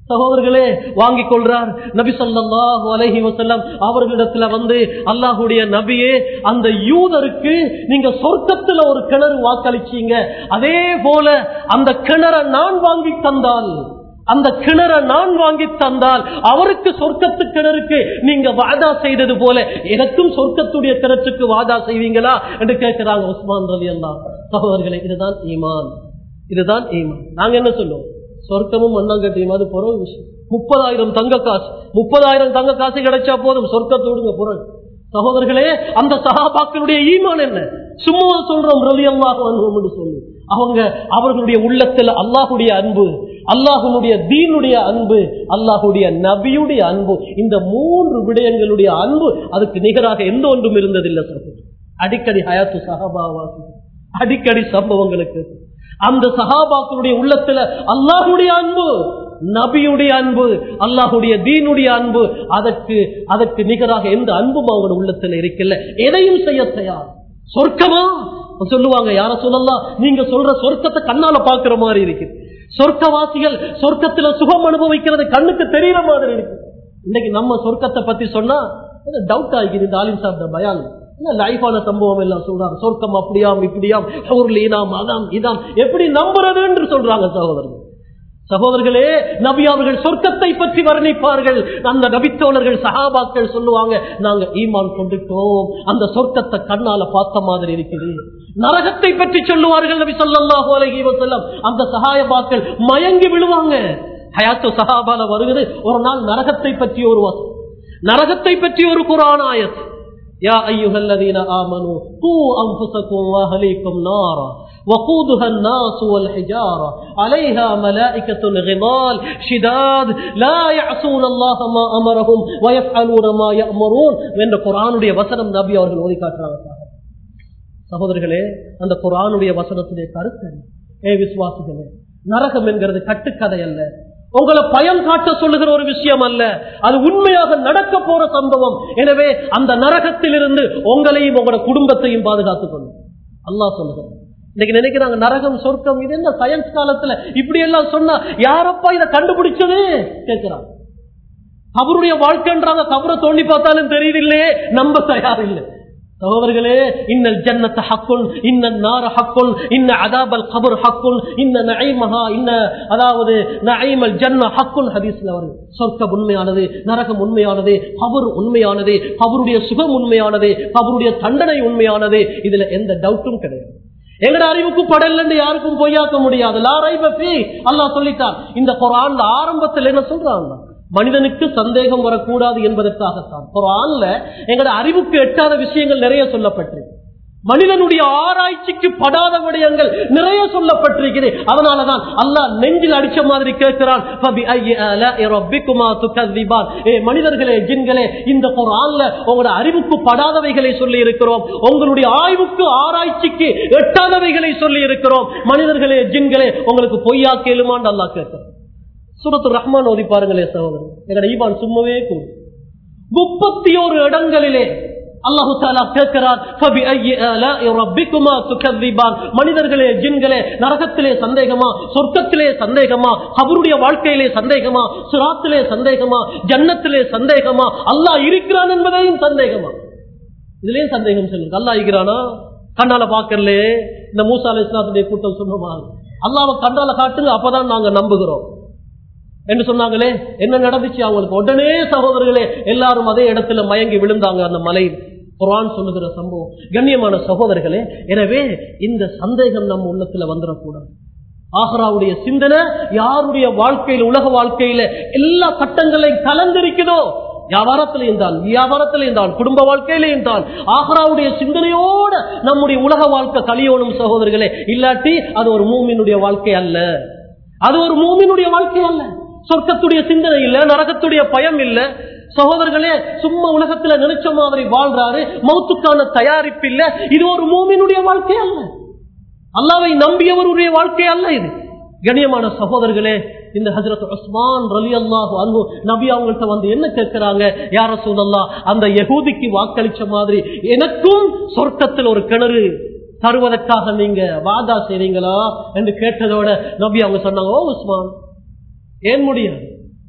சகோதரர்களே வாங்கிக் கொள்றார் நபி ஸல்லல்லாஹு அலைஹி வஸல்லம் அவர்களிடத்துல வந்து அல்லாஹ்வுடைய நபியே அந்த யூதருக்கு நீங்க சொர்க்கத்துல ஒரு கிணறு வாக்களிச்சீங்க அதே போல அந்த கிணறை நான் வாங்கி தந்தால் அந்த கிணற நான் வாங்கி தந்தால் அவருக்கு சொர்க்கத்து கிணறுக்கு நீங்க வாதா செய்தது போல எனக்கும் சொர்க்கத்துடைய கிணற்றுக்கு வாதா செய்வீங்களா என்று கேட்கிறாங்க உஸ்மான் ரலி அல்லா சகோதரர்களே இதுதான் ஈமான் இதுதான் ஈமான் நாங்க என்ன சொல்லுவோம் சொர்க்கமும் மண்ணாங்கட்டியும் அது புற விஷயம் முப்பதாயிரம் தங்க காசு முப்பதாயிரம் தங்க காசு கிடைச்சா போதும் சொர்க்கத்தை விடுங்க புறம் சகோதரர்களே அந்த சகாபாக்களுடைய ஈமான் என்ன சும்மா சொல்றோம் ரவி அல்லாஹ் என்று சொல்லி அவங்க அவர்களுடைய உள்ளத்துல அல்லாஹுடைய அன்பு அல்லாஹுடைய தீனுடைய அன்பு அல்லாஹுடைய நபியுடைய அன்பு இந்த மூன்று விடயங்களுடைய அன்பு அதுக்கு நிகராக எந்த ஒன்றும் இருந்ததில்லை சகோதரர் அடிக்கடி ஹயாத்து சஹாபாவாசி அடிக்கடி சம்பவங்களுக்கு அந்த சஹாபாக்களுடைய உள்ளத்துல அல்லாஹுடைய அன்பு நபியுடைய அன்பு அல்லாஹுடைய தீனுடைய அன்பு அதற்கு அதற்கு நிகராக எந்த அன்பும் அவங்க உள்ளத்துல இருக்கல எதையும் செய்ய தயார் சொர்க்கமா சொல்லுவாங்க யார சொல்லலாம் நீங்க சொல்ற சொர்க்கத்தை கண்ணால பாக்குற மாதிரி இருக்கு சொர்க்கவாசிகள் சொர்க்கத்துல சுகம் அனுபவிக்கிறது கண்ணுக்கு தெரியற மாதிரி இருக்கு இன்னைக்கு நம்ம சொர்க்கத்தை பத்தி சொன்னா டவுட் ஆகிக்குது இந்த ஆலிம் சாப்பிட்ட பயான் லைஃபான சம்பவம் எல்லாம் சொல்றாங்க சொர்க்கம் அப்படியாம் இப்படியாம் ஊர்ல இதாம் அதாம் இதாம் எப்படி நம்புறது என்று சொல்றாங்க சகோதரர்கள் சகோதரர்களே நபி அவர்கள் சொர்க்கத்தை பற்றி வர்ணிப்பார்கள் அந்த நபித்தோழர்கள் சகாபாக்கள் சொல்லுவாங்க நாங்க ஈமான் கொண்டுட்டோம் அந்த சொர்க்கத்தை கண்ணால பார்த்த மாதிரி இருக்குது நரகத்தை பற்றி சொல்லுவார்கள் நபி சொல்லல்லாஹு அலைஹி வஸல்லம் அந்த சகாயபாக்கள் மயங்கி விழுவாங்க ஹயாத்து சஹாபால வருகிறது ஒரு நாள் நரகத்தை பற்றி ஒரு வசனம் நரகத்தை பற்றி ஒரு குரான் ஆயத் يا أيها الذين آمنوا قوا أنفسكم وأهليكم نارا وقودها الناس والحجارة عليها ملائكة غضال شداد لا يعصون الله ما أمرهم ويفعلون ما يأمرون என்ற குரானுடைய வசனம் நபி அவர்கள் ஓதி காட்டுறாங்க சகோதரர்களே அந்த குரானுடைய வசனத்துடைய கருத்து ஏ விசுவாசிகளே நரகம் என்கிறது கட்டுக்கதை அல்ல உங்களை பயம் காட்ட சொல்லுகிற ஒரு விஷயம் அல்ல அது உண்மையாக நடக்க போற சம்பவம் எனவே அந்த நரகத்திலிருந்து உங்களையும் உங்களோட குடும்பத்தையும் பாதுகாத்துக் கொள்ளும் அல்லாஹ் சொல்லுகிறார் இன்னைக்கு நினைக்கிறாங்க நரகம் சொர்க்கம் இது என்ன சயின்ஸ் காலத்துல இப்படி எல்லாம் சொன்னா யாரப்பா இதை கண்டுபிடிச்சது கேட்கிறாங்க அவருடைய வாழ்க்கைன்றாங்க கபரை தோண்டி பார்த்தாலும் தெரியுதில்லையே நம்ப தயார் இல்லை சகோதரர்களே இன்னல் ஜன்னத்த ஹக்குன் இன்ன நார ஹக்குன் இன்ன அதாபல் கபர் ஹக்குன் இன்ன நைமஹா இன்ன அதாவது நைமல் ஜன்ன ஹக்குன் ஹதீஸ்ல வரும் சொர்க்கம் உண்மையானது நரகம் உண்மையானது கபர் உண்மையானது கபருடைய சுகம் உண்மையானது கபருடைய தண்டனை உண்மையானது இதுல எந்த டவுட்டும் கிடையாது எங்கட அறிவுக்கு படலன்னு யாருக்கும் பொய்யாக்க முடியாது லாரை பற்றி அல்லாஹ் சொல்லிட்டான் இந்த குரான்ல ஆரம்பத்தில் என்ன சொல்றான் மனிதனுக்கு சந்தேகம் வரக்கூடாது என்பதற்காகத்தான் குரான்ல எங்கட அறிவுக்கு எட்டாத விஷயங்கள் நிறைய சொல்லப்பட்டிருக்கு மனிதனுடைய ஆராய்ச்சிக்கு படாத விடயங்கள் நிறைய சொல்லப்பட்டிருக்கிறது அதனாலதான் அல்லாஹ் நெஞ்சில் அடிச்ச மாதிரி கேட்கிறான் மனிதர்களே ஜின்களே இந்த குரான்ல உங்களோட அறிவுக்கு படாதவைகளை சொல்லி இருக்கிறோம் உங்களுடைய ஆய்வுக்கு ஆராய்ச்சிக்கு எட்டாதவைகளை சொல்லி இருக்கிறோம் மனிதர்களே ஜின்களே உங்களுக்கு பொய்யா கேளுமான்னு அல்லாஹ் கேட்கிறோம் சூரத்து ரஹ்மான் ஓதி பாருங்களே சகோதரன் எங்கட ஈமான் சும்மாவே கூடும் முப்பத்தி ஒரு இடங்களிலே அல்லாஹு தாலா கேட்கிறார் மனிதர்களே ஜின்களே நரகத்திலே சந்தேகமா சொர்க்கத்திலே சந்தேகமா அவருடைய வாழ்க்கையிலே சந்தேகமா சுராத்திலே சந்தேகமா ஜன்னத்திலே சந்தேகமா அல்லாஹ் இருக்கிறான் என்பதையும் சந்தேகமா இதுலயும் சந்தேகம் சொல்லுங்க அல்லாஹ் இருக்கிறானா கண்ணால பாக்கலே இந்த மூசா அலி இஸ்லாத்துடைய கூட்டம் சொன்னமா அல்லாவை கண்ணால காட்டுங்க அப்பதான் நாங்க நம்புகிறோம் என்று சொன்னாங்களே என்ன நடந்துச்சு அவங்களுக்கு உடனே சகோதரர்களே எல்லாரும் அதே இடத்துல மயங்கி விழுந்தாங்க அந்த மலை குரான் சொல்லுகிற சம்பவம் கண்ணியமான சகோதரர்களே எனவே இந்த சந்தேகம் நம்ம உள்ளத்துல வந்துடக்கூடாது ஆஹ்ராவுடைய சிந்தனை யாருடைய வாழ்க்கையில உலக வாழ்க்கையில எல்லா கட்டங்களையும் கலந்திருக்குதோ வியாபாரத்திலையும் தான் வியாபாரத்திலையும் தான் குடும்ப வாழ்க்கையிலையும் தான் ஆஹ்ராவுடைய சிந்தனையோட நம்முடைய உலக வாழ்க்கை கலியோனும் சகோதரர்களே இல்லாட்டி அது ஒரு மூமினுடைய வாழ்க்கை அல்ல அது ஒரு மூமினுடைய வாழ்க்கை அல்ல சொர்க்கத்துடைய சிந்தனை இல்ல நரகத்துடைய பயம் இல்ல சகோதரர்களே சும்மா உலகத்துல நினைச்ச மாதிரி வாழ்றாரு மௌத்துக்கான தயாரிப்பு இல்ல இது ஒரு மூமினுடைய வாழ்க்கை அல்ல அல்லாவை நம்பியவருடைய வாழ்க்கை அல்ல இது கண்ணியமான சகோதரர்களே இந்த ஹசரத் உஸ்மான் ரலி அல்லாஹு அன்பு நபி அவங்கள்ட்ட வந்து என்ன கேட்கிறாங்க யார சூழல்லா அந்த யகூதிக்கு வாக்களிச்ச மாதிரி எனக்கும் சொர்க்கத்தில் ஒரு கிணறு தருவதற்காக நீங்க வாதா செய்றீங்களா என்று கேட்டதோட நபி அவங்க சொன்னாங்க ஓ உஸ்மான் ஏன் முடியாது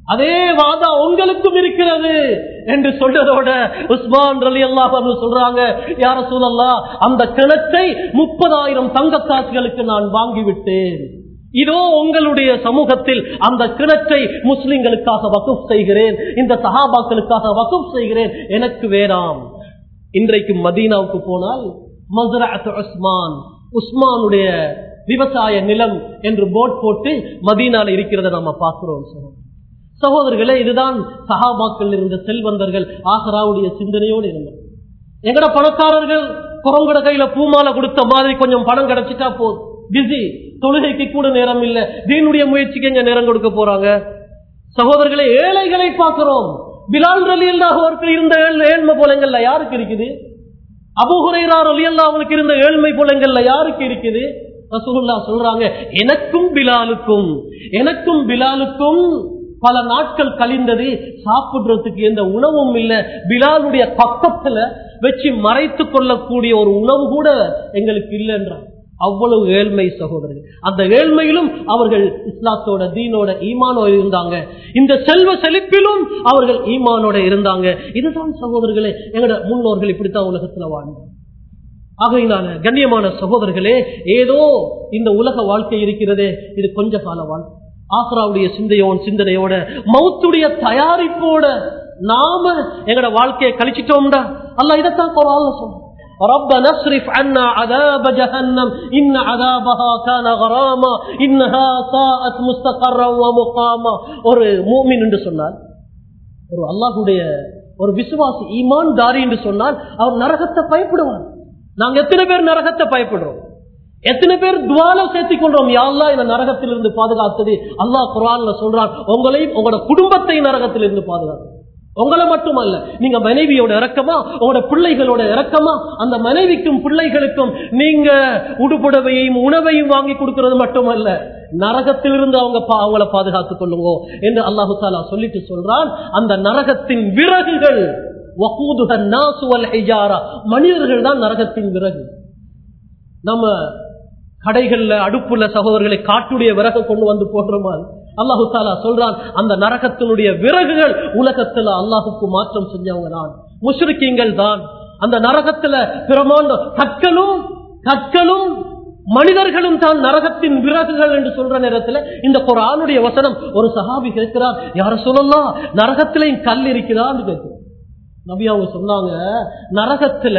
அதே வாதா உங்களுக்கும் இருக்கிறது என்று சொல்றதோட உஸ்மான் ரலி அல்லாஹ் சொல்றாங்க யார சூழல்லா அந்த கிணத்தை முப்பதாயிரம் தங்க காசுகளுக்கு நான் வாங்கிவிட்டேன் இதோ உங்களுடைய சமூகத்தில் அந்த கிணற்றை முஸ்லிம்களுக்காக வகுப் செய்கிறேன் இந்த சஹாபாக்களுக்காக வகுப் செய்கிறேன் எனக்கு வேறாம் இன்றைக்கு மதீனாவுக்கு போனால் மஸ்ரஅத் உஸ்மான் உஸ்மானுடைய விவசாய நிலம் என்று போட் போட்டு மதீனால இருக்கிறத நம்ம பார்க்கிறோம் சகோதரர். சகோதரர்களே இதுதான் சஹாபாக்கள் இருந்த செல்வந்தர்கள் ஆசராவுடைய சிந்தனையோடு இருந்தது எங்கட பணக்காரர்கள் குரங்கட கையில பூமாலை கொடுத்த மாதிரி கொஞ்சம் பணம் கிடைச்சிட்டா போதும் பிஸி தொழுகைக்கு கூட நேரம் இல்ல தீனுடைய முயற்சிக்கு எங்க நேரம் கொடுக்க போறாங்க சகோதரர்களே ஏழைகளை பார்க்கிறோம் பிலால் ரலி அவருக்கு இருந்த ஏழ்- ஏழ்மை போலங்கள்ல யாருக்கு இருக்குது அபுஹுரைரா ரலி அவனுக்கு இருந்த ஏழ்மை போலங்கள்ல யாருக்கு இருக்குது ரசூலுல்லா சொல்றாங்க எனக்கும் பிலாலுக்கும் எனக்கும் பிலாலுக்கும் பல நாட்கள் கழிந்தது சாப்பிடுறதுக்கு எந்த உணவும் இல்ல பிலாலுடைய பக்கத்துல வச்சு மறைத்து கொள்ளக்கூடிய ஒரு உணவு கூட எங்களுக்கு இல்லைன்றார் அவ்வளவு ஏழ்மை சகோதரர்கள் அந்த ஏழ்மையிலும் அவர்கள் இஸ்லாத்தோட தீனோட ஈமானோட இருந்தாங்க இந்த செல்வ செழிப்பிலும் அவர்கள் ஈமானோட இருந்தாங்க இதுதான் சகோதரர்களே எங்களோட முன்னோர்கள் இப்படித்தான் உலகத்துல வாழ்ந்தாங்க ஆகையினால கண்ணியமான சகோதரர்களே ஏதோ இந்த உலக வாழ்க்கை இருக்கிறதே இது கொஞ்ச கால வாழ்க்கை ஆக்ராவுடைய சிந்தையோன் சிந்தனையோட மௌத்துடைய தயாரிப்போட நாம எங்கட வாழ்க்கையை கழிச்சிட்டோம்டா அல்ல இதைத்தான் குரான்ல சொல்றோம் ربنا اصرف عنا عذاب جهنم إن عذابها كان غراما إنها ساءت مستقرا ومقاما ஒரு மூமின் என்று சொன்னால் ஒரு அல்லாஹுடைய ஒரு விசுவாசி ஈமான் தாரி என்று சொன்னால் அவர் நரகத்தை பயப்படுவார் நாங்க எத்தனை பேர் நரகத்தை பயப்படுறோம் எத்தனை பேர் துவால சேர்த்திக் கொண்டோம் யாழ்லா இந்த நரகத்திலிருந்து பாதுகாத்தது அல்லாஹ் குரான்ல சொல்றான் உங்களையும் உங்களோட குடும்பத்தை நரகத்திலிருந்து பாதுகாத்து உங்களை மட்டுமல்ல நீங்க மனைவியோட இறக்கமா உங்களோட பிள்ளைகளோட இறக்கமா அந்த மனைவிக்கும் பிள்ளைகளுக்கும் நீங்க உடுப்புடவையும் உணவையும் வாங்கி கொடுக்கிறது மட்டுமல்ல நரகத்திலிருந்து அவங்க பா- அவங்கள பாதுகாத்துக் கொள்ளுங்க என்று அல்லாஹு தாலா சொல்லிட்டு சொல்றான் அந்த நரகத்தின் விறகுகள் வகூதுஹ النَّاسُ وَالْحِجَارَةُ. மனிதர்கள் தான் நரகத்தின் விறகு நம்ம கடைகள்ல அடுப்புல சகோதரர்களை காட்டுடைய விறகு கொண்டு வந்து போடுறோமா அல்லாஹு தாலா சொல்றான் அந்த நரகத்தினுடைய விறகுகள் உலகத்துல அல்லாஹுக்கு மாற்றம் செஞ்சவங்க தான் முஷ்ரிக்கீங்கள் தான் அந்த நரகத்துல பிரமாண்ட கற்களும் கற்களும் மனிதர்களும் தான் நரகத்தின் விறகுகள் என்று சொல்ற நேரத்துல இந்த குரானுடைய வசனம் ஒரு சஹாபி கேட்கிறார் யார சொல்லலாம் நரகத்திலையும் கல் இருக்கிறான்னு கேட்கிறார் நபி அவங்க சொன்னாங்க நரகத்துல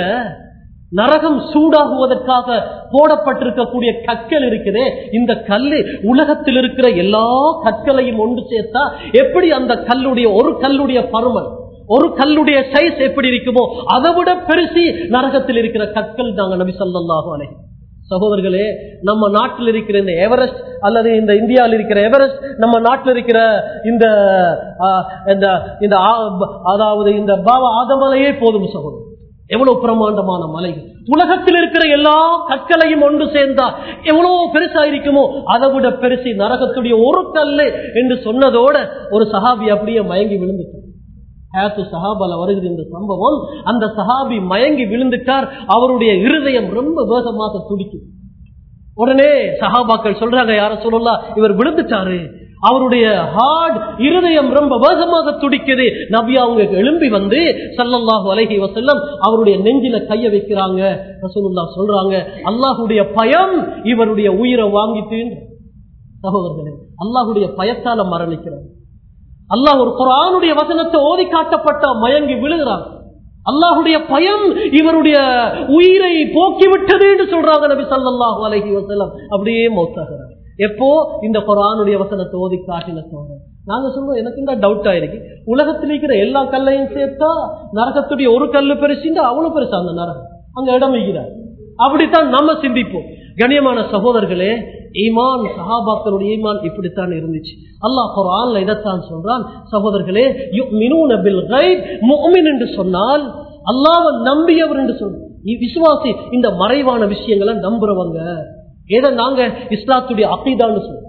நரகம் சூடாகுவதற்காக போடப்பட்டிருக்கக்கூடிய கற்கள் இருக்குதே இந்த கல்லு உலகத்தில் இருக்கிற எல்லா கற்களையும் ஒன்று சேர்த்தா எப்படி அந்த கல்லுடைய ஒரு கல்லுடைய பருமன் ஒரு கல்லுடைய சைஸ் எப்படி இருக்குமோ அதை விட பெருசி நரகத்தில் இருக்கிற கற்கள் தாங்க நபி ஸல்லல்லாஹு அலைஹி சகோதரர்களே நம்ம நாட்டில் இருக்கிற இந்த எவரெஸ்ட் அல்லது இந்த இந்தியாவில் இருக்கிற எவரெஸ்ட் நம்ம நாட்டில் இருக்கிற இந்த ஆ, இந்த இந்த ஆ- அதாவது இந்த பாவ ஆதமலையே போதும் சகோதரர் எவ்வளவு பிரமாண்டமான மலை உலகத்தில் இருக்கிற எல்லா கற்களையும் ஒன்று சேர்ந்தா எவ்வளவு பெருசா இருக்குமோ அதை விட பெருசி நரகத்துடைய ஒரு கல்லு என்று சொன்னதோட ஒரு சஹாபி அப்படியே மயங்கி விழுந்துட்டார் ஹயாத்து சஹாபால வருகிற இந்த சம்பவம் அந்த சஹாபி மயங்கி விழுந்துட்டார் அவருடைய இருதயம் ரொம்ப வேகமாக துடிக்கும் உடனே சஹாபாக்கள் சொல்றாங்க யார சொல்லலாம் இவர் விழுந்துட்டாரு அவருடைய ஹார்ட் இருதயம் ரொம்ப வேகமாக துடிக்குது நபி அவங்க எழும்பி வந்து ஸல்லல்லாஹு அலைஹி வஸல்லம் அவருடைய நெஞ்சில கைய வைக்கிறாங்க ரசூலுல்லாஹ் சொல்றாங்க அல்லாஹ்வுடைய பயம் இவருடைய உயிரை வாங்கிட்டு சகோதரர்களே அல்லாஹ்வுடைய பயத்தால மரணிக்கிறார் அல்லாஹ் ஒரு குரானுடைய வசனத்தை ஓதி காட்டப்பட்ட மயங்கி விழுகிறார் அல்லாஹுடைய பயம் இவருடைய உயிரை போக்கிவிட்டது என்று சொல்றாங்க நபி ஸல்லல்லாஹு அலைஹி வஸல்லம் அப்படியே மௌத்தாகிறார் எப்போ இந்த குரானுடைய வசனத்தை ஓதி காட்டின சொல்றேன் நாங்க சொல்றோம் எனக்கு இந்த டவுட் ஆயிருக்கு உலகத்தில் இருக்கிற எல்லா கல்லையும் சேர்த்தா நரகத்துடைய ஒரு கல்லு பெருசுண்டா அவ்வளவு பெருசா அந்த நரகம் அங்க இடம் வைக்கிறார் அப்படித்தான் நம்ம சிந்திப்போம் கண்ணியமான சகோதரர்களே ஈமான் சஹாபாக்களுடைய ஈமான் இப்படித்தான் இருந்துச்சு அல்லாஹ் குர்ஆன்ல இதைத்தான் சொல்றான் சகோதரர்களே யுமினூன பில் கைப் முஃமின் என்று சொன்னால் அல்லாஹ்வை நம்பியவர் என்று சொல் விசுவாசி இந்த மறைவான விஷயங்களை நம்புறவங்க ஏதோ நாங்க இஸ்லாத்துடைய அகீதான்னு சொல்றோம்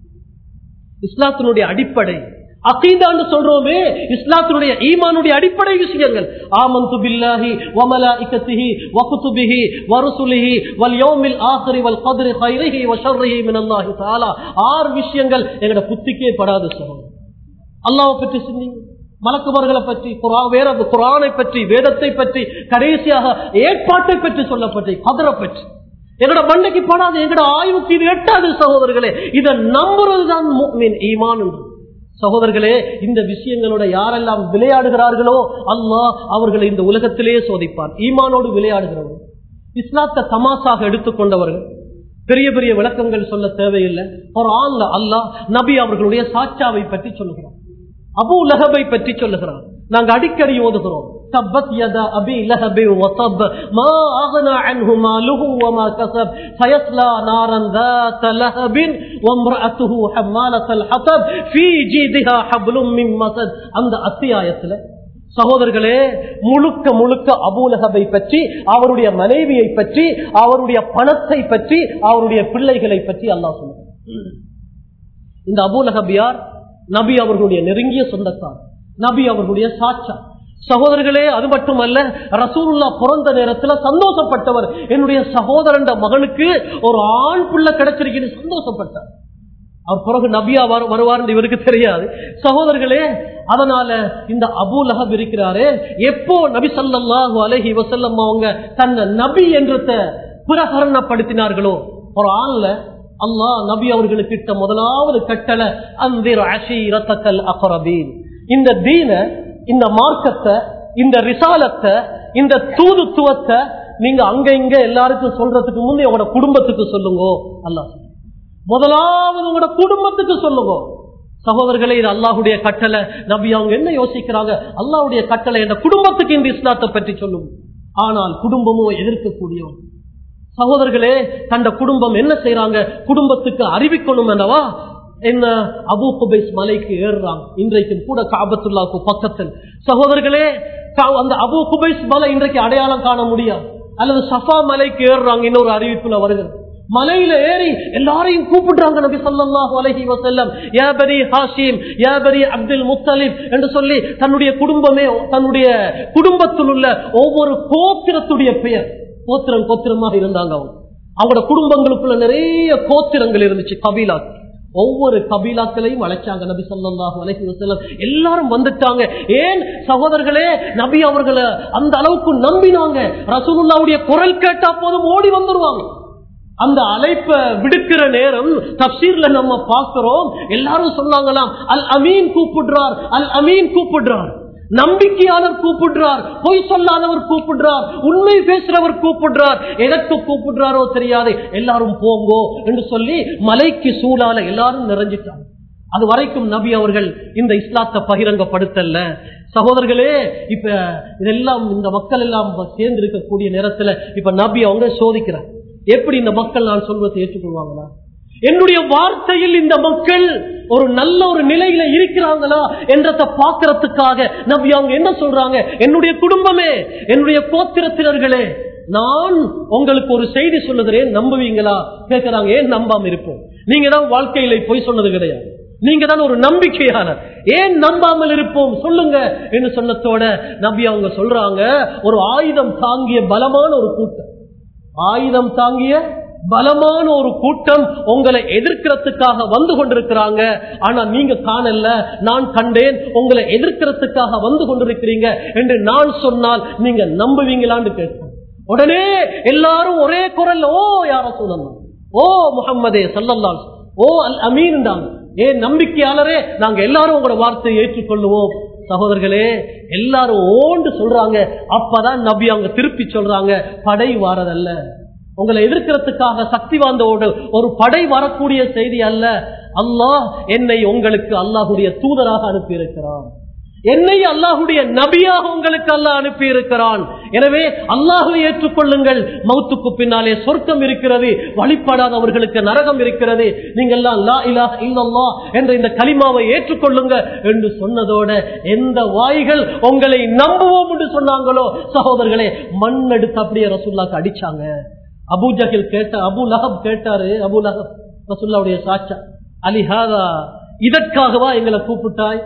இஸ்லாத்தினுடைய அடிப்படை அகீதான்னு சொல்றோமே இஸ்லாத்தினுடைய ஈமானுடைய அடிப்படை விஷயங்கள் ஆமந்து பில்லாஹி வமலாஇகத்திஹி வகுதுபிஹி வருசுலிஹி வல் யௌமில் ஆഖിരി வல் கத்ரி கைரிஹி வ ஷர்ரிஹி மினல்லாஹி தஆலா ஆறு விஷயங்கள் எங்கட புத்திக்கே படாத சகோதரர் அல்லாவை பற்றி சிந்திங்க மலக்குமார்களை பற்றி குரா வேற குரானை பற்றி வேதத்தை பற்றி கடைசியாக ஏற்பாட்டை பற்றி சொல்லப்பட்டு கதரை பற்றி எங்கட மண்டைக்கு படாது எங்கட ஆய்வுக்கு இது எட்டாது சகோதரர்களே இதை நம்புறதுதான் முஃமின் ஈமான் என்று சகோதரர்களே இந்த விஷயங்களோட யாரெல்லாம் விளையாடுகிறார்களோ அல்லாஹ் அவர்களை இந்த உலகத்திலே சோதிப்பார் ஈமானோடு விளையாடுகிறவர்கள் இஸ்லாத்தை தமாசாக எடுத்துக்கொண்டவர்கள் பெரிய பெரிய விளக்கங்கள் சொல்ல தேவையில்லை ஒரு ஆள்ல அல்லாஹ் நபி அவர்களுடைய சாட்சாவை பற்றி சொல்லுகிறார் அபு லஹபை பற்றி சொல்லுகிறார் நாங்க அடிக்கடி ஓதுகிறோம் تبت يدا أبي لهب وطب ما أغنى عنه ماله وما كسب سيصلى نارا ذات لهب وامرأته حمالة الحطب في جيدها حبل من مسد அந்த அத்தியாயத்துல சகோதரர்களே முழுக்க முழுக்க அபூலகபை பற்றி அவருடைய மனைவியை பற்றி அவருடைய பணத்தை பற்றி அவருடைய பிள்ளைகளை பற்றி அல்லாஹ் சொல்லுகிறார் இந்த அபூலகப் யார் நபி அவர்களுடைய நெருங்கிய சொந்தக்கார் நபி அவர்களுடைய சாட்சா சகோதரர்களே அது மட்டுமல்ல ரசூலுல்லா பிறந்த நேரத்துல சந்தோஷப்பட்டவர் என்னுடைய சகோதரன் மகனுக்கு ஒரு ஆண் பிள்ளை கிடைச்சிருக்குன்னு சந்தோஷப்பட்டார் அவர் பிறகு நபியா வரு- வருவார்னு இவருக்கு தெரியாது சகோதரர்களே அதனால இந்த அபூ லஹப் இருக்கிறாரே எப்போ நபி ஸல்லல்லாஹு அலைஹி வஸல்லம் அவங்க தன்னை நபி என்றத பிரகரணப்படுத்தினார்களோ ஒரு ஆள்ல அல்லாஹ் நபி அவர்களுக்கு இட்ட முதலாவது கட்டளை அந்திர் அஷீரத்தக்கல் அக்ரபீன் இந்த தீன இந்த மார்க்கத்தை இந்த ரிசாலத்தை இந்த தூதுத்துவத்தை நீங்க அங்க இங்க எல்லாருக்கும் சொல்றதுக்கு முன்னே உங்களோட குடும்பத்துக்கு சொல்லுங்க அல்லாஹ் சொல்றான். முதலாவது உங்களோட குடும்பத்துக்கு சொல்லுங்க சகோதரர்களே இது அல்லாஹுடைய கட்டளை நபி அவங்க என்ன யோசிக்கிறாங்க அல்லாஹ்வுடைய கட்டளை என்ற குடும்பத்துக்கு இந்த இஸ்லாத்தை பற்றி சொல்லுங்க ஆனால் குடும்பமோ எதிர்க்கக்கூடியவன் சகோதரர்களே தந்த குடும்பம் என்ன செய்யறாங்க குடும்பத்துக்கு அறிவிக்கணும் என்னவா என்ன அபூ குபைஸ் மலைக்கு ஏறுறாங்க இன்றைக்கும் கூட காபத்துல்லாவுக்கு பக்கத்தில் சகோதரர்களே கா- அந்த அபூ குபைஸ் மலை இன்றைக்கு அடையாளம் காண முடியாது அல்லது சஃபா மலைக்கு ஏறுறாங்க இன்னொரு அறிவிப்புல வருகிறது மலையில ஏறி எல்லாரையும் கூப்பிடுறாங்க நபி ஸல்லல்லாஹு அலைஹி வஸல்லம் யா பனி ஹாஷிம் யா பனி அப்துல் முத்தலிப் என்று சொல்லி தன்னுடைய குடும்பமே தன்னுடைய குடும்பத்தில் உள்ள ஒவ்வொரு கோத்திரத்துடைய பெயர் கோத்திரம் கோத்திரமாக இருந்தாங்க அவங்க அவங்களோட குடும்பங்களுக்குள்ள நிறைய கோத்திரங்கள் இருந்துச்சு கபீலா ஒவ்வொரு கபீலாக்களையும் அழைச்சாங்க நபி ஸல்லல்லாஹு அலைஹி வஸல்லம் எல்லாரும் வந்துட்டாங்க ஏன் சகோதரர்களே நபி அவர்களை அந்த அளவுக்கு நம்பினாங்க ரசூலுல்லாவுடைய குரல் கேட்டா போதும் ஓடி வந்துருவாங்க அந்த அழைப்ப விடுக்கிற நேரம் தப்சீர்ல நம்ம பார்க்கிறோம் எல்லாரும் சொன்னாங்களாம் அல் அமீன் கூப்பிடுறார் அல் அமீன் கூப்பிடுறார் நம்பிக்கையாளர் கூப்பிடுறார் பொய் சொல்லாதவர் கூப்பிடுறார் உண்மை பேசுறவர் கூப்பிடுறார் எதற்கு கூப்பிடுறாரோ தெரியாது எல்லாரும் போங்கோ என்று சொல்லி மலைக்கு சூழால எல்லாரும் நிறைஞ்சிட்டாங்க அது வரைக்கும் நபி அவர்கள் இந்த இஸ்லாத்தை பகிரங்கப்படுத்தல சகோதரர்களே இப்ப இதெல்லாம் இந்த மக்கள் எல்லாம் சேர்ந்து இருக்கக்கூடிய நேரத்துல இப்ப நபி அவங்க சோதிக்கிறார் எப்படி இந்த மக்கள் நான் சொல்வதை ஏற்றுக்கொள்வாங்களா என்னுடைய வார்த்தையில் இந்த மக்கள் ஒரு நல்ல ஒரு நிலையில இருக்கிறாங்களா என்றத பாக்குறதுக்காக நபி அவங்க என்ன சொல்றாங்க என்னுடைய குடும்பமே என்னுடைய கோத்திரத்தினர்களே நான் உங்களுக்கு ஒரு செய்தி சொல்லுகிறேன் நம்புவீங்களா கேட்கிறாங்க ஏன் நம்பாம இருப்போம் நீங்க தான் வாழ்க்கையில பொய் சொன்னது கிடையாது நீங்க தான் ஒரு நம்பிக்கையாளர் ஏன் நம்பாமல் இருப்போம் சொல்லுங்க என்று சொன்னதோட நபி அவங்க சொல்றாங்க ஒரு ஆயுதம் தாங்கிய பலமான ஒரு கூட்டம் ஆயுதம் தாங்கிய பலமான ஒரு கூட்டம் உங்களை எதிர்க்கிறதுக்காக வந்து கொண்டிருக்கிறாங்க ஆனா நீங்க காணல நான் கண்டேன் உங்களை எதிர்க்கிறதுக்காக வந்து கொண்டிருக்கிறீங்க என்று நான் சொன்னால் நீங்க நம்புவீங்களான்னு கேட்டேன் உடனே எல்லாரும் ஒரே குரல்ல ஓ யார சொல்லலாம் ஓ முகம்மதே சல்லல்லால் ஓ அல் அமீன் தான் ஏ நம்பிக்கையாளரே நாங்க எல்லாரும் உங்களோட வார்த்தையை ஏற்றுக்கொள்ளுவோம் சகோதரர்களே எல்லாரும் ஓண்டு சொல்றாங்க அப்பதான் நபி அவங்க திருப்பி சொல்றாங்க படை வாரதல்ல உங்களை எதிர்க்கிறதுக்காக சக்தி வாய்ந்த ஒரு ஒரு படை வரக்கூடிய செய்தி அல்ல அல்லாஹ் என்னை உங்களுக்கு அல்லாஹுடைய தூதராக அனுப்பி இருக்கிறான் என்னை அல்லாஹுடைய நபியாக உங்களுக்கு அல்லாஹ் அனுப்பி இருக்கிறான் எனவே அல்லாஹுவை ஏற்றுக்கொள்ளுங்கள் மௌத்துக்கு பின்னாலே சொர்க்கம் இருக்கிறது வழிபடாதவர்களுக்கு நரகம் இருக்கிறது நீங்கள் எல்லாம் லா இலாஹ இல்லல்லாஹ் என்ற இந்த கலிமாவை ஏற்றுக்கொள்ளுங்க என்று சொன்னதோட எந்த வாய்கள் உங்களை நம்புவோம் என்று சொன்னாங்களோ சகோதரர்களே மண் எடுத்து அப்படியே ரசூல்லாக்கு அடிச்சாங்க அபூ ஜஹில் கேட்ட அபு லஹப் கேட்டாரு அபு லஹப் ரசூல்லாவுடைய சாட்சா அலிஹாதா இதற்காகவா எங்களை கூப்பிட்டாய்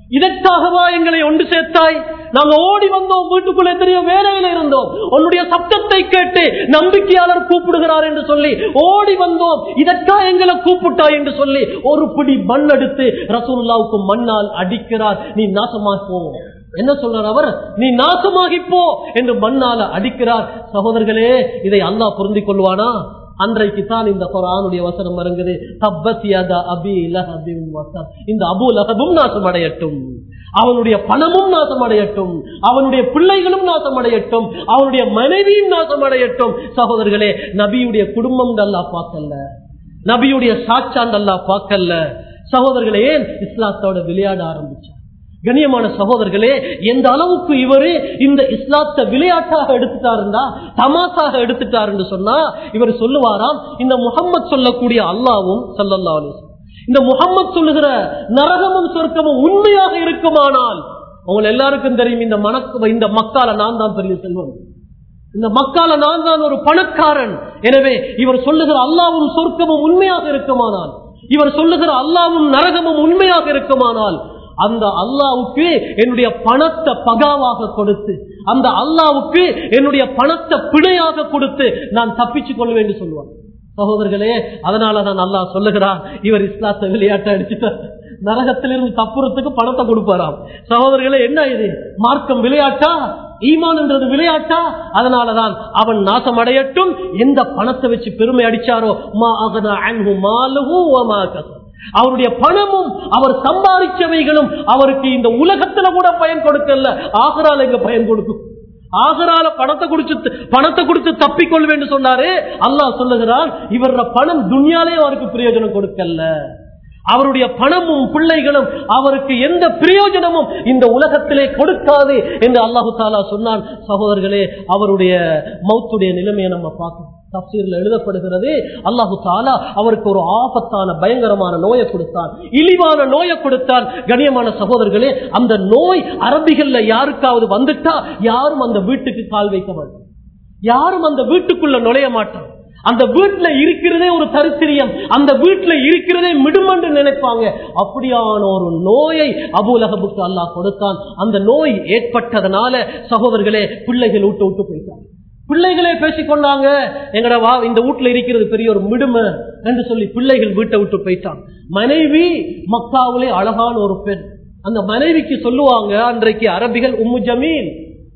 இதற்காகவா எங்களை ஒன்று சேர்த்தாய் நாங்க ஓடி வந்தோம் வீட்டுக்குள்ள எத்தனையோ வேலையில இருந்தோம் உன்னுடைய சப்தத்தை கேட்டு நம்பிக்கையாளர் கூப்பிடுகிறார் என்று சொல்லி ஓடி வந்தோம் இதற்கா எங்களை கூப்பிட்டாய் என்று சொல்லி ஒரு பிடி மண் எடுத்து ரசூல்லாவுக்கு மண்ணால் அடிக்கிறார் நீ நாசமாக போ என்ன சொல்றார் அவர் நீ நாசமாகி போ என்று மண்ணால அடிக்கிறார் சகோதரர்களே இதை அல்லாஹ் பொருந்திக் கொள்வானா அன்றைக்கு தான் இந்த குரானுடைய வசனம் வருங்குது தப்பத் யதா அபி லஹபின் வசப். இந்த அபு லஹபும் நாசம் அடையட்டும் அவனுடைய பணமும் நாசம் அடையட்டும் அவனுடைய பிள்ளைகளும் நாசம் அடையட்டும் அவனுடைய மனைவியும் நாசம் அடையட்டும் சகோதரர்களே நபியுடைய குடும்பம் நல்லா பார்க்கல நபியுடைய சாட்சான் நல்லா பார்க்கல சகோதரர்களே ஏன் இஸ்லாத்தோட விளையாட ஆரம்பிச்சார் கண்ணியமான சகோதரர்களே எந்த அளவுக்கு இவரு இந்த இஸ்லாத்தை விளையாட்டாக எடுத்துட்டாருந்தா தமாசாக எடுத்துட்டாருன்னு சொன்னா இவர் சொல்லுவாராம் இந்த முகம்மது சொல்லக்கூடிய அல்லாவும் சல்லல்லா அலிஸ் இந்த முகம்மது சொல்லுகிற நரகமும் சொர்க்கமும் உண்மையாக இருக்குமானால் உங்க எல்லாருக்கும் தெரியும் இந்த மனக்கு இந்த மக்கால நான் தான் பெரிய செல்வம் இந்த மக்கால நான் தான் ஒரு பணக்காரன் எனவே இவர் சொல்லுகிற அல்லாவும் சொர்க்கமும் உண்மையாக இருக்குமானால் இவர் சொல்லுகிற அல்லாவும் நரகமும் உண்மையாக இருக்குமானால் அந்த அல்லாவுக்கு என்னுடைய பணத்தை பகாவாக கொடுத்து அந்த அல்லாவுக்கு என்னுடைய பணத்தை பிழையாக கொடுத்து நான் தப்பிச்சுக் கொள்வேன் என்று சொல்லுவார் சகோதரர்களே அதனால தான் அல்லாஹ் சொல்லுகிறார் இவர் இஸ்லாத்தை விளையாட்டை அடிச்சுட்டார் நரகத்திலிருந்து தப்புறத்துக்கு பணத்தை கொடுப்பாராம் சகோதரர்களே என்ன இது மார்க்கம் விளையாட்டா ஈமான் என்றது விளையாட்டா அதனாலதான் அவன் நாசம் அடையட்டும் எந்த பணத்தை வச்சு பெருமை அடிச்சாரோ மா அகனா அன்ஹு மாலுஹு வ மா கஸப். அவருடைய பணமும் அவர் சம்பாதிச்சவைகளும் அவருக்கு இந்த உலகத்துல கூட பயன் கொடுக்கல ஆகரால எங்க பயன் கொடுக்கும் ஆகரால பணத்தை குடிச்சு பணத்தை கொடுத்து தப்பிக்கொள்வேன் என்று சொன்னாரு அல்லாஹ் சொல்லுகிறான் இவர பணம் துன்யாலே அவருக்கு பிரயோஜனம் கொடுக்கல அவருடைய பணமும் பிள்ளைகளும் அவருக்கு எந்த பிரயோஜனமும் இந்த உலகத்திலே கொடுக்காது என்று அல்லாஹு தாலா சொன்னான் சகோதரர்களே அவருடைய மௌத்துடைய நிலைமையை நம்ம பார்க்கணும் தப்சீரில் எழுதப்படுகிறது அல்லாஹு தாலா அவருக்கு ஒரு ஆபத்தான பயங்கரமான நோயை கொடுத்தான் இழிவான நோயை கொடுத்தான் கண்ணியமான சகோதரர்களே அந்த நோய் அரபிகள்ல யாருக்காவது வந்துட்டா யாரும் அந்த வீட்டுக்கு கால் வைக்க மாட்டார் யாரும் அந்த வீட்டுக்குள்ள நுழைய மாட்டான் அந்த வீட்டுல இருக்கிறதே ஒரு தரித்திரியம் அந்த வீட்டுல இருக்கிறதே மிடுமன்று நினைப்பாங்க அப்படியான ஒரு நோயை அபுலகபுக்கு அல்லாஹ் கொடுத்தான் அந்த நோய் ஏற்பட்டதனால சகோதரர்களே பிள்ளைகள் விட்டு விட்டு போயிட்டாங்க பிள்ளைகளே பேசிக்கொண்டாங்க எங்கட வா இந்த வீட்டுல இருக்கிறது பெரிய ஒரு மிடுமை என்று சொல்லி பிள்ளைகள் வீட்டை விட்டு போயிட்டான் மனைவி மக்காவிலே அழகான ஒரு பெண் அந்த மனைவிக்கு சொல்லுவாங்க அன்றைக்கு அரபிகள் உம்மு ஜமீன்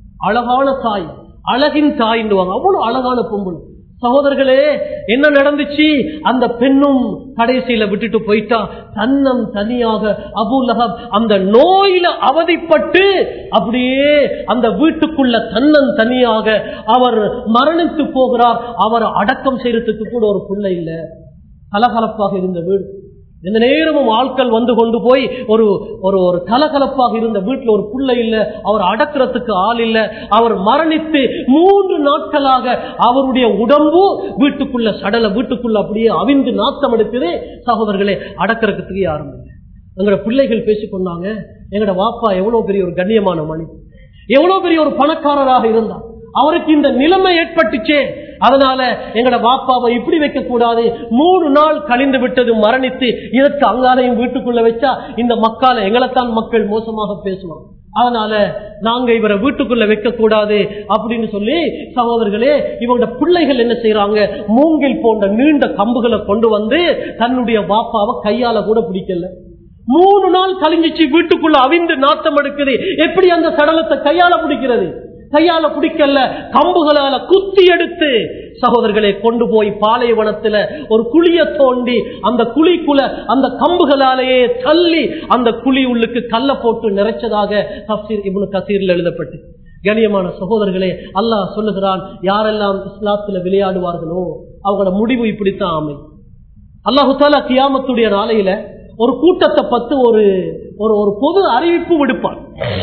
அழகான தாய் அழகின் தாயின்னுவாங்க அவ்வளவு அழகான பொம்புள் சகோதரர்களே என்ன நடந்துச்சு அந்த பெண்ணும் கடைசியில விட்டுட்டு போயிட்டா தன்னம் தனியாக அபுலகம் அந்த நோயில அவதிப்பட்டு அப்படியே அந்த வீட்டுக்குள்ள தன்னன் தனியாக அவர் மரணித்து போகிறார் அவர் அடக்கம் செய்யறதுக்கு கூட ஒரு பிள்ளை இல்ல கலகலப்பாக இருந்த வீடு இந்த நேரமும் ஆட்கள் வந்து கொண்டு போய் ஒரு ஒரு ஒரு கலகலப்பாக இருந்த வீட்டுல ஒரு புள்ள இல்ல அவர் அடக்கிறதுக்கு ஆள் இல்ல அவர் மரணித்து மூன்று நாட்களாக அவருடைய உடம்பு வீட்டுக்குள்ள சடல வீட்டுக்குள்ள அப்படியே அவிந்து நாத்தம் எடுக்குது சகோதரர்களே அடக்கிறதுக்கு யாரும் இல்லை எங்களோட பிள்ளைகள் பேசிக்கொண்டாங்க எங்களோட வாப்பா எவ்வளவு பெரிய ஒரு கண்ணியமான மனிதன் எவ்வளவு பெரிய ஒரு பணக்காரராக இருந்தார் அவருக்கு இந்த நிலைமை ஏற்பட்டுச்சே அதனால எங்கட வாப்பாவை இப்படி வைக்க கூடாது மூணு நாள் கழிந்து விட்டது மரணித்து இதற்கு அங்காலையும் வீட்டுக்குள்ள வச்சா இந்த மக்கால எங்களைத்தான் மக்கள் மோசமாக பேசுவாங்க அதனால நாங்க இவரை வீட்டுக்குள்ள வைக்க கூடாது அப்படின்னு சொல்லி சகோதரர்களே இவங்களோட பிள்ளைகள் என்ன செய்யறாங்க மூங்கில் போன்ற நீண்ட கம்புகளை கொண்டு வந்து தன்னுடைய வாப்பாவை கையால கூட பிடிக்கல மூணு நாள் கழிஞ்சிச்சு வீட்டுக்குள்ள அவிந்து நாத்தம் எடுக்குது எப்படி அந்த சடலத்தை கையால பிடிக்கிறது கையால பிடிக்கல கம்புகளால குத்தி எடுத்து சகோதரர்களை கொண்டு போய் பாலைவனத்துல ஒரு குழிய தோண்டி அந்த குழிக்குள்ள அந்த கம்புகளாலேயே தள்ளி அந்த குழி உள்ளுக்கு கல்ல போட்டு நிறைச்சதாக தப்சீர் இப்னு கசீர்ல எழுதப்பட்டு கண்ணியமான சகோதரர்களே அல்லாஹ் சொல்லுகிறான் யாரெல்லாம் இஸ்லாத்துல விளையாடுவார்களோ அவங்களோட முடிவு இப்படித்தான் அமை அல்லாஹு தாலா கியாமத்துடைய நாளையில ஒரு கூட்டத்தை பத்து ஒரு ஒரு ஒரு பொது அறிவிப்பு விடுப்பான்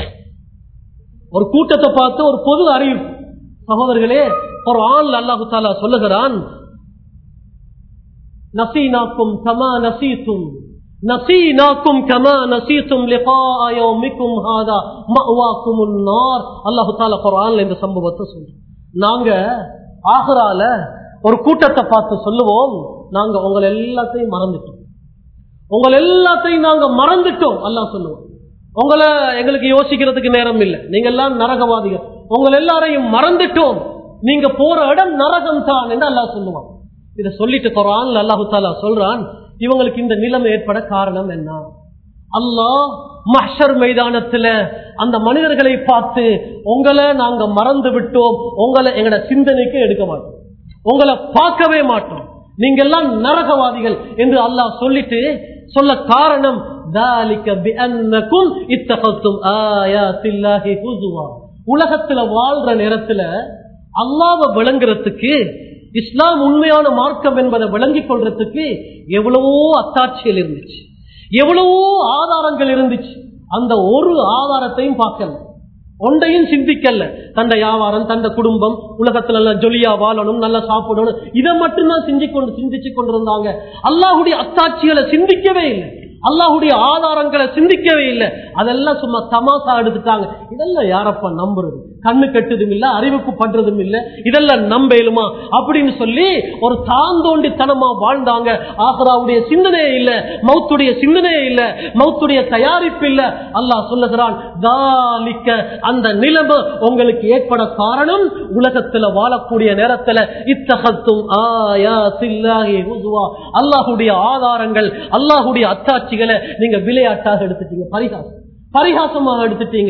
ஒரு கூட்டத்தை பார்த்து ஒரு பொது அறிவிப்பு சகோதரர்களே ஒரு ஆள் அல்லாஹு தாலா சொல்லுகிறான் நசீனாக்கும் கமா நசீத்தும் நசீனாக்கும் கமா நசீத்தும் லிகாஅ யௌமிக்கும் ஹாதா மஅவாக்குமுன் நார் அல்லாஹ் தஆலா குர்ஆன்ல இந்த சம்பவத்தை சொல்றான் நாங்க ஆஹ்ரால ஒரு கூட்டத்தை பார்த்து சொல்லுவோம் நாங்க உங்களை எல்லாத்தையும் மறந்துட்டோம் உங்களை எல்லாத்தையும் நாங்க மறந்துட்டோம் அல்லாஹ் சொல்லுவோம் உங்களை எங்களுக்கு யோசிக்கிறதுக்கு நேரம் இல்லை நீங்க எல்லாம் நரகவாதிகள் உங்களை எல்லாரையும் மறந்துட்டோம் நீங்க போற இடம் நரகம் தான் என்று அல்லாஹ் சொல்லுவான் இத சொல்லிட்டு குரான் அல்லாஹு தாலா சொல்றான் இவங்களுக்கு இந்த நிலைமை ஏற்பட காரணம் என்ன அல்லாஹ் மஹ்ஷர் மைதானத்துல அந்த மனிதர்களை பார்த்து உங்களை நாங்க மறந்து விட்டோம் உங்களை எங்கட சிந்தனைக்கு எடுக்க மாட்டோம் உங்களை பார்க்கவே மாட்டோம் நீங்க எல்லாம் நரகவாதிகள் என்று அல்லாஹ் சொல்லிட்டு சொல்ல காரணம் ذَلِكَ بِأَنَّكُمْ اتَّخَذْتُمْ آيَاتِ اللَّهِ هُزُوًا. உலகத்துல வாழ்ற நேரத்துல அல்லாவை விளங்குறதுக்கு இஸ்லாம் உண்மையான மார்க்கம் என்பதை விளங்கிக் கொள்றதுக்கு எவ்வளவோ அத்தாட்சிகள் இருந்துச்சு எவ்வளவோ ஆதாரங்கள் இருந்துச்சு அந்த ஒரு ஆதாரத்தையும் பார்க்கல ஒன்றையும் சிந்திக்கல தந்த வியாபாரம் தந்த குடும்பம் உலகத்துல நல்லா ஜொலியா வாழணும் நல்லா சாப்பிடணும் இதை மட்டும்தான் சிந்தி கொண்டு சிந்திச்சு கொண்டிருந்தாங்க அல்லாஹுடைய அத்தாட்சிகளை சிந்திக்கவே இல்லை அல்லாஹுடைய ஆதாரங்களை சிந்திக்கவே இல்லை அதெல்லாம் சும்மா தமாசா எடுத்துட்டாங்க இதெல்லாம் யாரப்பா நம்புறது கண்ணு கெட்டதும் இல்ல அறிவுக்கு பண்றதும் இல்ல இதெல்லாம் நம்பலுமா அப்படின்னு சொல்லி ஒரு தாந்தோண்டித்தனமா வாழ்ந்தாங்க ஆசராவுடைய சிந்தனையே இல்ல மௌத்துடைய சிந்தனையே இல்ல மௌத்துடைய தயாரிப்பு இல்ல அல்லாஹ் சொல்லுகிறான் தாலிக்க அந்த நிலைமை உங்களுக்கு ஏற்பட காரணம் உலகத்துல வாழக்கூடிய நேரத்துல இத்தகத்தும் அல்லாஹுடைய ஆதாரங்கள் அல்லாஹுடைய அத்தாட்சிகளை நீங்க விளையாட்டாக எடுத்துட்டீங்க பரிகாசம் பரிகாசமாக எடுத்துட்டீங்க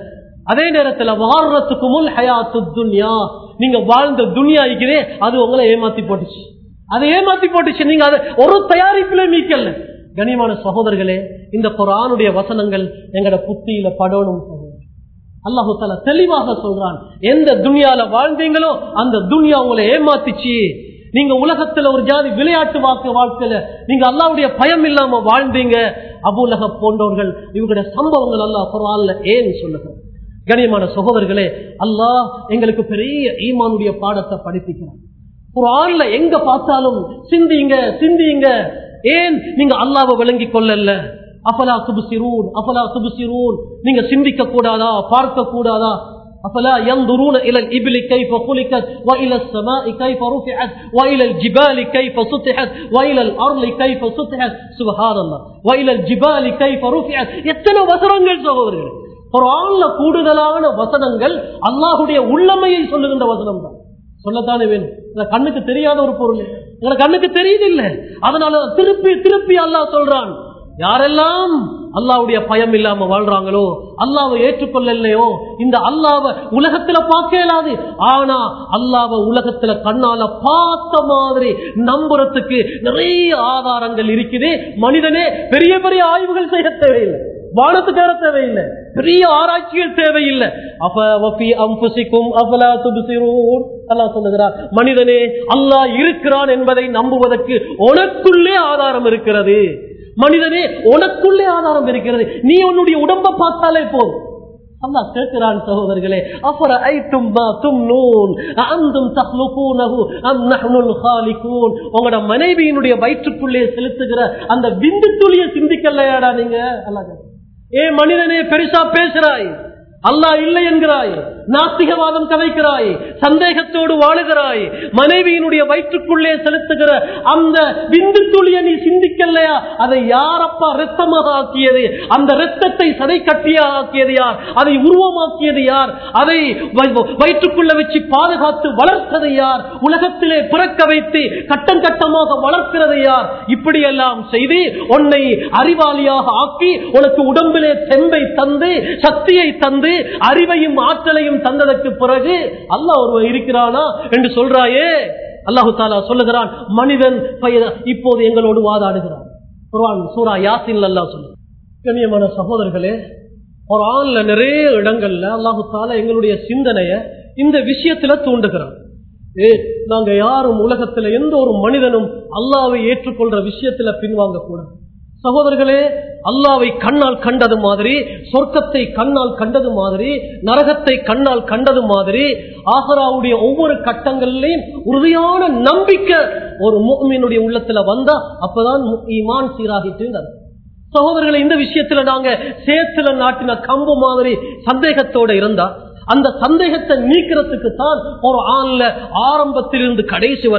அதே நேரத்துல வாழ்றதுக்கு முன் ஹயாத்து துன்யா நீங்க வாழ்ந்த துன்யா இருக்கிறே அது உங்களை ஏமாத்தி போட்டுச்சு அதை ஏமாத்தி போட்டுச்சு நீங்க அதை ஒரு தயாரிப்பிலே மீக்கல்ல கனிமான சகோதரர்களே இந்த குரானுடைய வசனங்கள் எங்கட புத்தியில படணும் அல்லாஹு தாலா தெளிவாக சொல்றான் எந்த துனியால வாழ்ந்தீங்களோ அந்த துனியா உங்களை ஏமாத்திச்சு நீங்க உலகத்துல ஒரு ஜாதி விளையாட்டு வாக்கு வாழ்க்கையில நீங்க அல்லாவுடைய பயம் இல்லாம வாழ்ந்தீங்க அபுலக போன்றவர்கள் இவங்களுடைய சம்பவங்கள் அல்லாஹ் குரான்ல ஏன் சொல்லுகிறார் கனியமான சகோதரர்களே அல்லாஹ் எங்களுக்கு பெரிய ஈமானுடைய பாடத்தை படிப்பிக்கிறான் குரான்ல எங்க பார்த்தாலும் சிந்திங்க சிந்திங்க ஏன் நீங்க அல்லாவை விளங்கி கொள்ளல அபலா துபுசிரூன் அபலா துபுசிரூன் நீங்க சிந்திக்க கூடாதா பார்க்க கூடாதா أفلا ينظرون إلى الإبل كيف خلقت وإلى السماء كيف رفعت وإلى الجبال كيف سطحت وإلى الأرض كيف سطحت سبحان الله وإلى الجبال كيف رفعت எத்தனை வசனங்கள் சகோதரர்கள் குரான்ல கூடுதலான வசனங்கள் அல்லாஹுடைய உள்ளமையை சொல்லுகின்ற வசனம் தான் சொல்லத்தானே வேணும் இந்த கண்ணுக்கு தெரியாத ஒரு பொருள் எங்க கண்ணுக்கு தெரியுது இல்ல அதனால திருப்பி திருப்பி அல்லாஹ் சொல்றான் யாரெல்லாம் அல்லாவுடைய பயம் இல்லாம வாழ்றாங்களோ அல்லாவை ஏற்றுக்கொள்ளலையோ இந்த அல்லாவை உலகத்துல பார்க்க இயலாது ஆனா அல்லாவை உலகத்துல கண்ணால பார்த்த மாதிரி நம்புறதுக்கு நிறைய ஆதாரங்கள் இருக்குது மனிதனே பெரிய பெரிய ஆய்வுகள் செய்ய தேவையில்லை வானத்துக்கு ஏற தேவையில்லை பெரிய ஆராய்ச்சிகள் தேவையில்லை அப்ப வஃபி அம்புசிக்கும் அபலா துபுசிரூன் அல்லாஹ் சொல்லுகிறார் மனிதனே அல்லாஹ் இருக்கிறான் என்பதை நம்புவதற்கு உனக்குள்ளே ஆதாரம் இருக்கிறது மனிதனே உனக்குள்ளே ஆதாரம் இருக்கிறது நீ உன்னுடைய உடம்ப பார்த்தாலே போதும் அல்லாஹ் கேட்கிறான் சகோதரர்களே அஃபர ஐத்தும் மா தும்னூன் அந்தும் தஹ்லுகூனஹு அம் நஹ்னுல் காலிகூன் உங்களோட மனைவியினுடைய வயிற்றுக்குள்ளே செலுத்துகிற அந்த விந்து துளியை சிந்திக்கலையாடா நீங்க அல்லாஹ் கேட்கிறான். ஏ மனிதனே பெருசா பேசுறாய் அல்லாஹ் இல்லை என்கிறாய் நாஸ்திகவாதம் கதைக்கிறாய் சந்தேகத்தோடு வாழுகிறாய் மனைவியினுடைய வயிற்றுக்குள்ளே செலுத்துகிற அந்த விந்து துளியை நீ சிந்திக்கலையா அதை யாரப்பா ரத்தமாக ஆக்கியது அந்த ரத்தத்தை சதை கட்டியா ஆக்கியது யார் அதை உருவமாக்கியது யார் அதை வ- வயிற்றுக்குள்ள வச்சு பாதுகாத்து வளர்த்தது யார் உலகத்திலே பிறக்க வைத்து கட்டம் கட்டமாக வளர்க்கிறது யார் இப்படியெல்லாம் செய்து உன்னை அறிவாளியாக ஆக்கி உனக்கு உடம்பிலே தெம்பை தந்து சக்தியை தந்து அறிவையும் ஆற்றலையும் தந்ததற்கு பிறகு அல்லாஹ் ஒருவன் இருக்கிறானா என்று சொல்றாயே அல்லாஹு தாலா சொல்லுகிறான் மனிதன் பய- இப்போது எங்களோடு வாதாடுகிறான் குர்ஆன் சூரா யாசின் அல்லாஹ் சொல்லு கண்ணியமான சகோதரர்களே குர்ஆன்ல நிறைய இடங்கள்ல அல்லாஹு தாலா எங்களுடைய சிந்தனைய இந்த விஷயத்துல தூண்டுகிறான் ஏ நாங்க யாரும் உலகத்துல எந்த ஒரு மனிதனும் அல்லாவை ஏற்றுக்கொள்ற விஷயத்துல பின்வாங்க கூடாது சகோதரர்களே அல்லாவை கண்ணால் கண்டது மாதிரி சொர்க்கத்தை கண்ணால் கண்டது மாதிரி நரகத்தை கண்ணால் கண்டது மாதிரி ஆசராவுடைய ஒவ்வொரு கட்டங்களிலையும் உறுதியான நம்பிக்கை ஒரு முக்மீனுடைய உள்ளத்துல வந்தா அப்பதான் மு- ஈமான் சீராகிட்டு அர்த்தம். சகோதரர்களை இந்த விஷயத்துல நாங்க சேத்துல நாட்டின கம்பு மாதிரி சந்தேகத்தோட இருந்தா அந்த சந்தேகத்தை நீக்கிறதுக்கு தான் ஒரு ஆண்ல ஆரம்பத்திலிருந்து கடைசி வரைக்கும்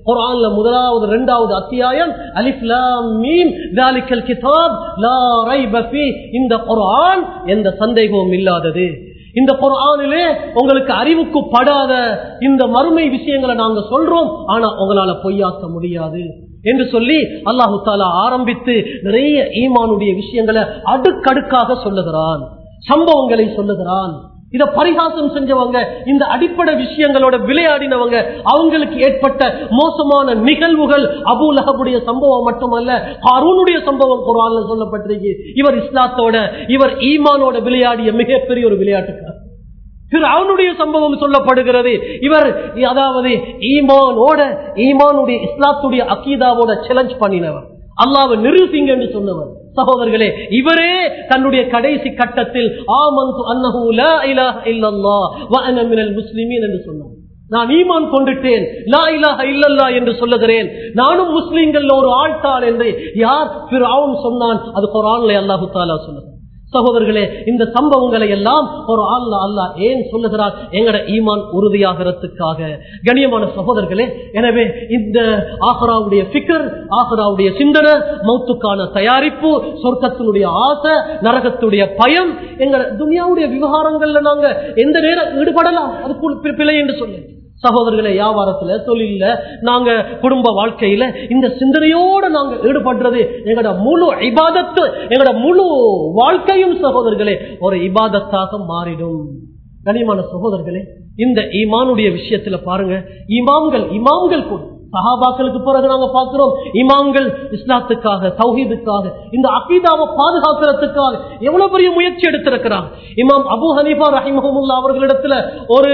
குர்ஆன்ல முதலாவது இரண்டாவது அத்தியாயம் அலிஃப் லாம் மீம் தாலிக்கல் கிதாப் லா ரைப ஃபீ இந்த குர்ஆன் எந்த சந்தேகமும் இல்லாதது இந்த குர்ஆனிலே உங்களுக்கு அறிவுக்கு படாத இந்த மறுமை விஷயங்களை நாங்க சொல்றோம் ஆனா உங்களால பொய்யாக்க முடியாது என்று சொல்லி அல்லாஹு தாலா ஆரம்பித்து நிறைய ஈமானுடைய விஷயங்களை அடுக்கடுக்காக சொல்லுகிறான் சம்பவங்களை சொல்லுகிறான் இத பரிகாசம் செஞ்சவங்க இந்த அடிப்படை விஷயங்களோட விளையாடினவங்க அவங்களுக்கு ஏற்பட்ட மோசமான நிகழ்வுகள் அபூ லஹபுடைய சம்பவம் மட்டுமல்ல ஹாரூனுடைய சம்பவம் குரான்ல சொல்லப்பட்டிருக்கு இவர் இஸ்லாத்தோட இவர் ஈமானோட விளையாடிய மிகப்பெரிய ஒரு விளையாட்டுக்காரர் திரு அவனுடைய சம்பவம் சொல்லப்படுகிறது இவர் அதாவது ஈமானோட ஈமானுடைய இஸ்லாத்துடைய அக்கீதாவோட சேலஞ்ச் பண்ணினவர் அல்லாவை நிரூபிங்க என்று சொன்னவர் சகோதரர்களே இவரே தன்னுடைய கடைசி கட்டத்தில் ஆமந்து அன்னஹு லா இலாஹ இல்லல்லாஹ் வ அன மினல் முஸ்லிமீன் என்று சொன்னார் நான் ஈமான் கொண்டுட்டேன் லா இலாஹ இல்லல்லா என்று சொல்லுகிறேன் நானும் முஸ்லிம்கள் ஒரு ஆழ்த்தாள் என்று யார் ஃபிரௌன் சொன்னான் அது குர்ஆன்ல அல்லாஹ் தஆலா சொல்லுகிறார் சகோதரர்களே இந்த சம்பவங்களை எல்லாம் ஒரு அல்லா அல்லா ஏன் சொல்லுகிறார் எங்கட ஈமான் உறுதியாகிறதுக்காக கண்ணியமான சகோதரர்களே எனவே இந்த ஆஹராவுடைய பிக்கர் ஆஹராவுடைய சிந்தனை மௌத்துக்கான தயாரிப்பு சொர்க்கத்தினுடைய ஆசை நரகத்துடைய பயம் எங்க துனியாவுடைய விவகாரங்கள்ல நாங்க எந்த நேரம் ஈடுபடலாம் அதுக்கு பிழை என்று சொல்லு சகோதரர்களை வியாபாரத்துல தொழில நாங்க குடும்ப வாழ்க்கையில இந்த சிந்தனையோட நாங்க ஈடுபடுறது எங்களோட முழு இபாதத்து எங்களோட முழு வாழ்க்கையும் சகோதரர்களே ஒரு இபாதத்தாக மாறிடும் கனிமான சகோதரர்களே இந்த ஈமானுடைய விஷயத்துல பாருங்க இமாம்கள் இமாம்கள் கூட சஹாபாக்களுக்கு பிறகு நாங்க பார்க்கிறோம் இமாம்கள் இஸ்லாத்துக்காக தௌஹீதுக்காக இந்த அகீதாவை பாதுகாக்கிறதுக்காக எவ்வளவு பெரிய முயற்சி எடுத்திருக்கிறாங்க இமாம் அபு ஹனீஃபா ரஹிமஹமுல்லா அவர்களிடத்துல ஒரு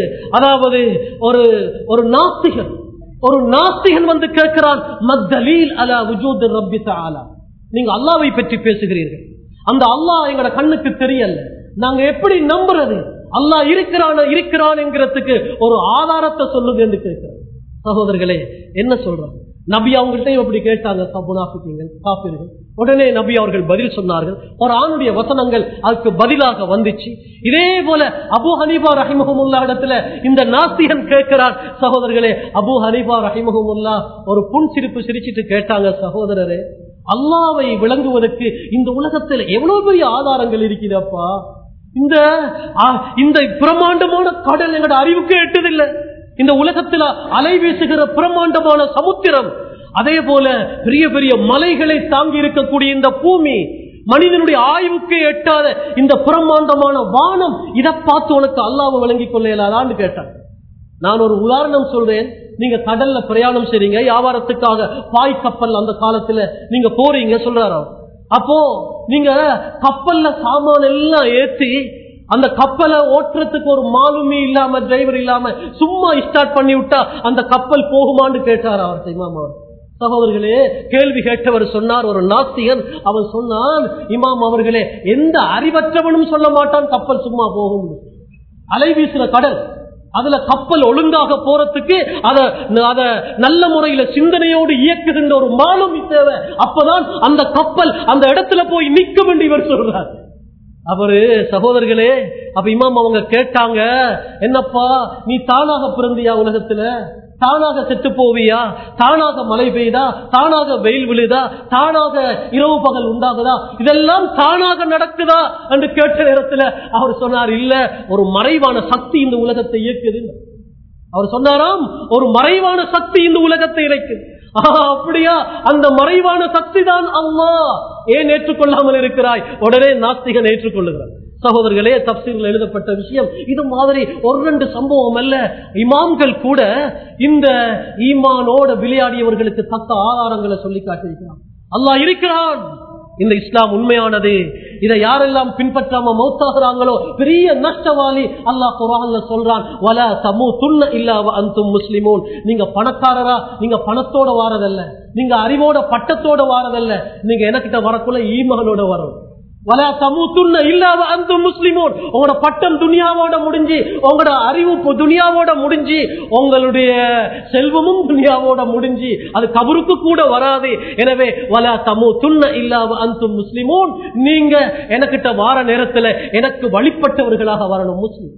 அதாவது ஒரு ஒரு நாஸ்திகன் ஒரு நாஸ்திகன் வந்து கேட்கிறான் மத்தலீல் அலா விஜூத் ரப்பி தஆலா நீங்க அல்லாவை பற்றி பேசுகிறீர்கள் அந்த அல்லாஹ் எங்களோட கண்ணுக்கு தெரியல நாங்க எப்படி நம்புறது அல்லாஹ் இருக்கிறான இருக்கிறான் என்கிறதுக்கு ஒரு ஆதாரத்தை சொல்லுங்க என்று கேட்கிறோம் சகோதரர்களே என்ன சொல்றாங்க நபி அவங்கள்ட்ட இப்படி கேட்டாங்க முனாஃபிக்கீங்கள் காப்பீர்கள் உடனே நபி அவர்கள் பதில் சொன்னார்கள் ஒரு ஆணுடைய வசனங்கள் அதுக்கு பதிலாக வந்துச்சு இதே போல அபு ஹனீபா ரஹிமஹமுல்லா இடத்துல இந்த நாஸ்திகன் கேட்கிறார் சகோதரர்களே அபு ஹனீபா ரஹிமஹமுல்லா ஒரு புன் சிரிப்பு சிரிச்சிட்டு கேட்டாங்க சகோதரரே அல்லாவை விளங்குவதற்கு இந்த உலகத்தில் எவ்வளவு பெரிய ஆதாரங்கள் இருக்கிறப்பா இந்த இந்த பிரம்மாண்டமான கடல் எங்களோட அறிவுக்கு எட்டதில்லை இந்த உலகத்தில் அலை வீசுகிற பிரம்மாண்டமான சமுத்திரம் அதே போல பெரிய பெரிய மலைகளை தாங்கி இருக்கக்கூடிய இந்த பூமி மனிதனுடைய ஆய்வுக்கு எட்டாத இந்த பிரம்மாண்டமான வானம் இதை பார்த்து உனக்கு அல்லாவை வழங்கிக் கொள்ள இயலாதான்னு கேட்டான் நான் ஒரு உதாரணம் சொல்றேன் நீங்க கடல்ல பிரயாணம் செய்றீங்க வியாபாரத்துக்காக பாய் கப்பல் அந்த காலத்துல நீங்க போறீங்க சொல்றாரு அப்போ நீங்க கப்பல்ல சாமான எல்லாம் ஏத்தி அந்த கப்பலை ஓட்டுறதுக்கு ஒரு மாலுமி இல்லாம டிரைவர் இல்லாம சும்மா ஸ்டார்ட் பண்ணி விட்டா அந்த கப்பல் போகுமான்னு கேட்டார் அவர் இமாம் அவர் சகோதரர்களே கேள்வி கேட்டவர் சொன்னார் ஒரு நாஸ்திகன் அவன் சொன்னான் இமாம் அவர்களே எந்த அறிவற்றவனும் சொல்ல மாட்டான் கப்பல் சும்மா போகும் அலை வீசுற கடல் அதுல கப்பல் ஒழுங்காக போறதுக்கு அத அத நல்ல முறையில சிந்தனையோடு இயக்குகின்ற ஒரு மாலுமி தேவை அப்பதான் அந்த கப்பல் அந்த இடத்துல போய் நிக்க வேண்டியவர் சொல்றார் அவரு சகோதரர்களே அப்ப இமாம் அவங்க கேட்டாங்க என்னப்பா நீ தானாக பிறந்தியா உலகத்துல தானாக செத்து போவியா தானாக மழை பெய்தா தானாக வெயில் விழுதா தானாக இரவு பகல் உண்டாகுதா இதெல்லாம் தானாக நடக்குதா என்று கேட்ட நேரத்துல அவர் சொன்னார் இல்ல ஒரு மறைவான சக்தி இந்த உலகத்தை இயக்குது அவர் சொன்னாராம் ஒரு மறைவான சக்தி இந்த உலகத்தை இறைக்குது அப்படியா அந்த மறைவான சக்தி தான் அம்மா ஏன் ஏற்றுக்கொள்ளாமல் இருக்கிறாய் உடனே நாஸ்திகன் ஏற்றுக்கொள்ளுகிறார் சகோதரர்களே தப்சீரில் எழுதப்பட்ட விஷயம் இது மாதிரி ஒரு ரெண்டு சம்பவம் அல்ல இமாம்கள் கூட இந்த ஈமானோட விளையாடியவர்களுக்கு தக்க ஆதாரங்களை சொல்லி காட்டியிருக்கிறான் அல்லாஹ் இருக்கிறான் இந்த இஸ்லாம் உண்மையானது இதை யாரெல்லாம் பின்பற்றாம மௌத்தாகிறாங்களோ பெரிய நஷ்டவாளி அல்லாஹ் குரான்ல சொல்றான் வல தமு துண்ண இல்லாவ அந்தும் முஸ்லிமோன் நீங்க பணக்காரரா நீங்க பணத்தோட வாரதல்ல நீங்க அறிவோட பட்டத்தோட வாரதல்ல நீங்க எனக்கிட்ட வரக்குள்ள ஈமகனோட வரும் வலா தமுத்துன்ன இல்லாத அந்த முஸ்லிமோன் உங்களோட பட்டம் துனியாவோட முடிஞ்சு உங்களோட அறிவு துனியாவோட முடிஞ்சு உங்களுடைய செல்வமும் துனியாவோட முடிஞ்சு அது கபருக்கு கூட வராது எனவே வலா தமு துண்ண இல்லாத அந்த முஸ்லிமோன் நீங்க எனக்கிட்ட வார நேரத்துல எனக்கு வழிபட்டவர்களாக வரணும் முஸ்லிம்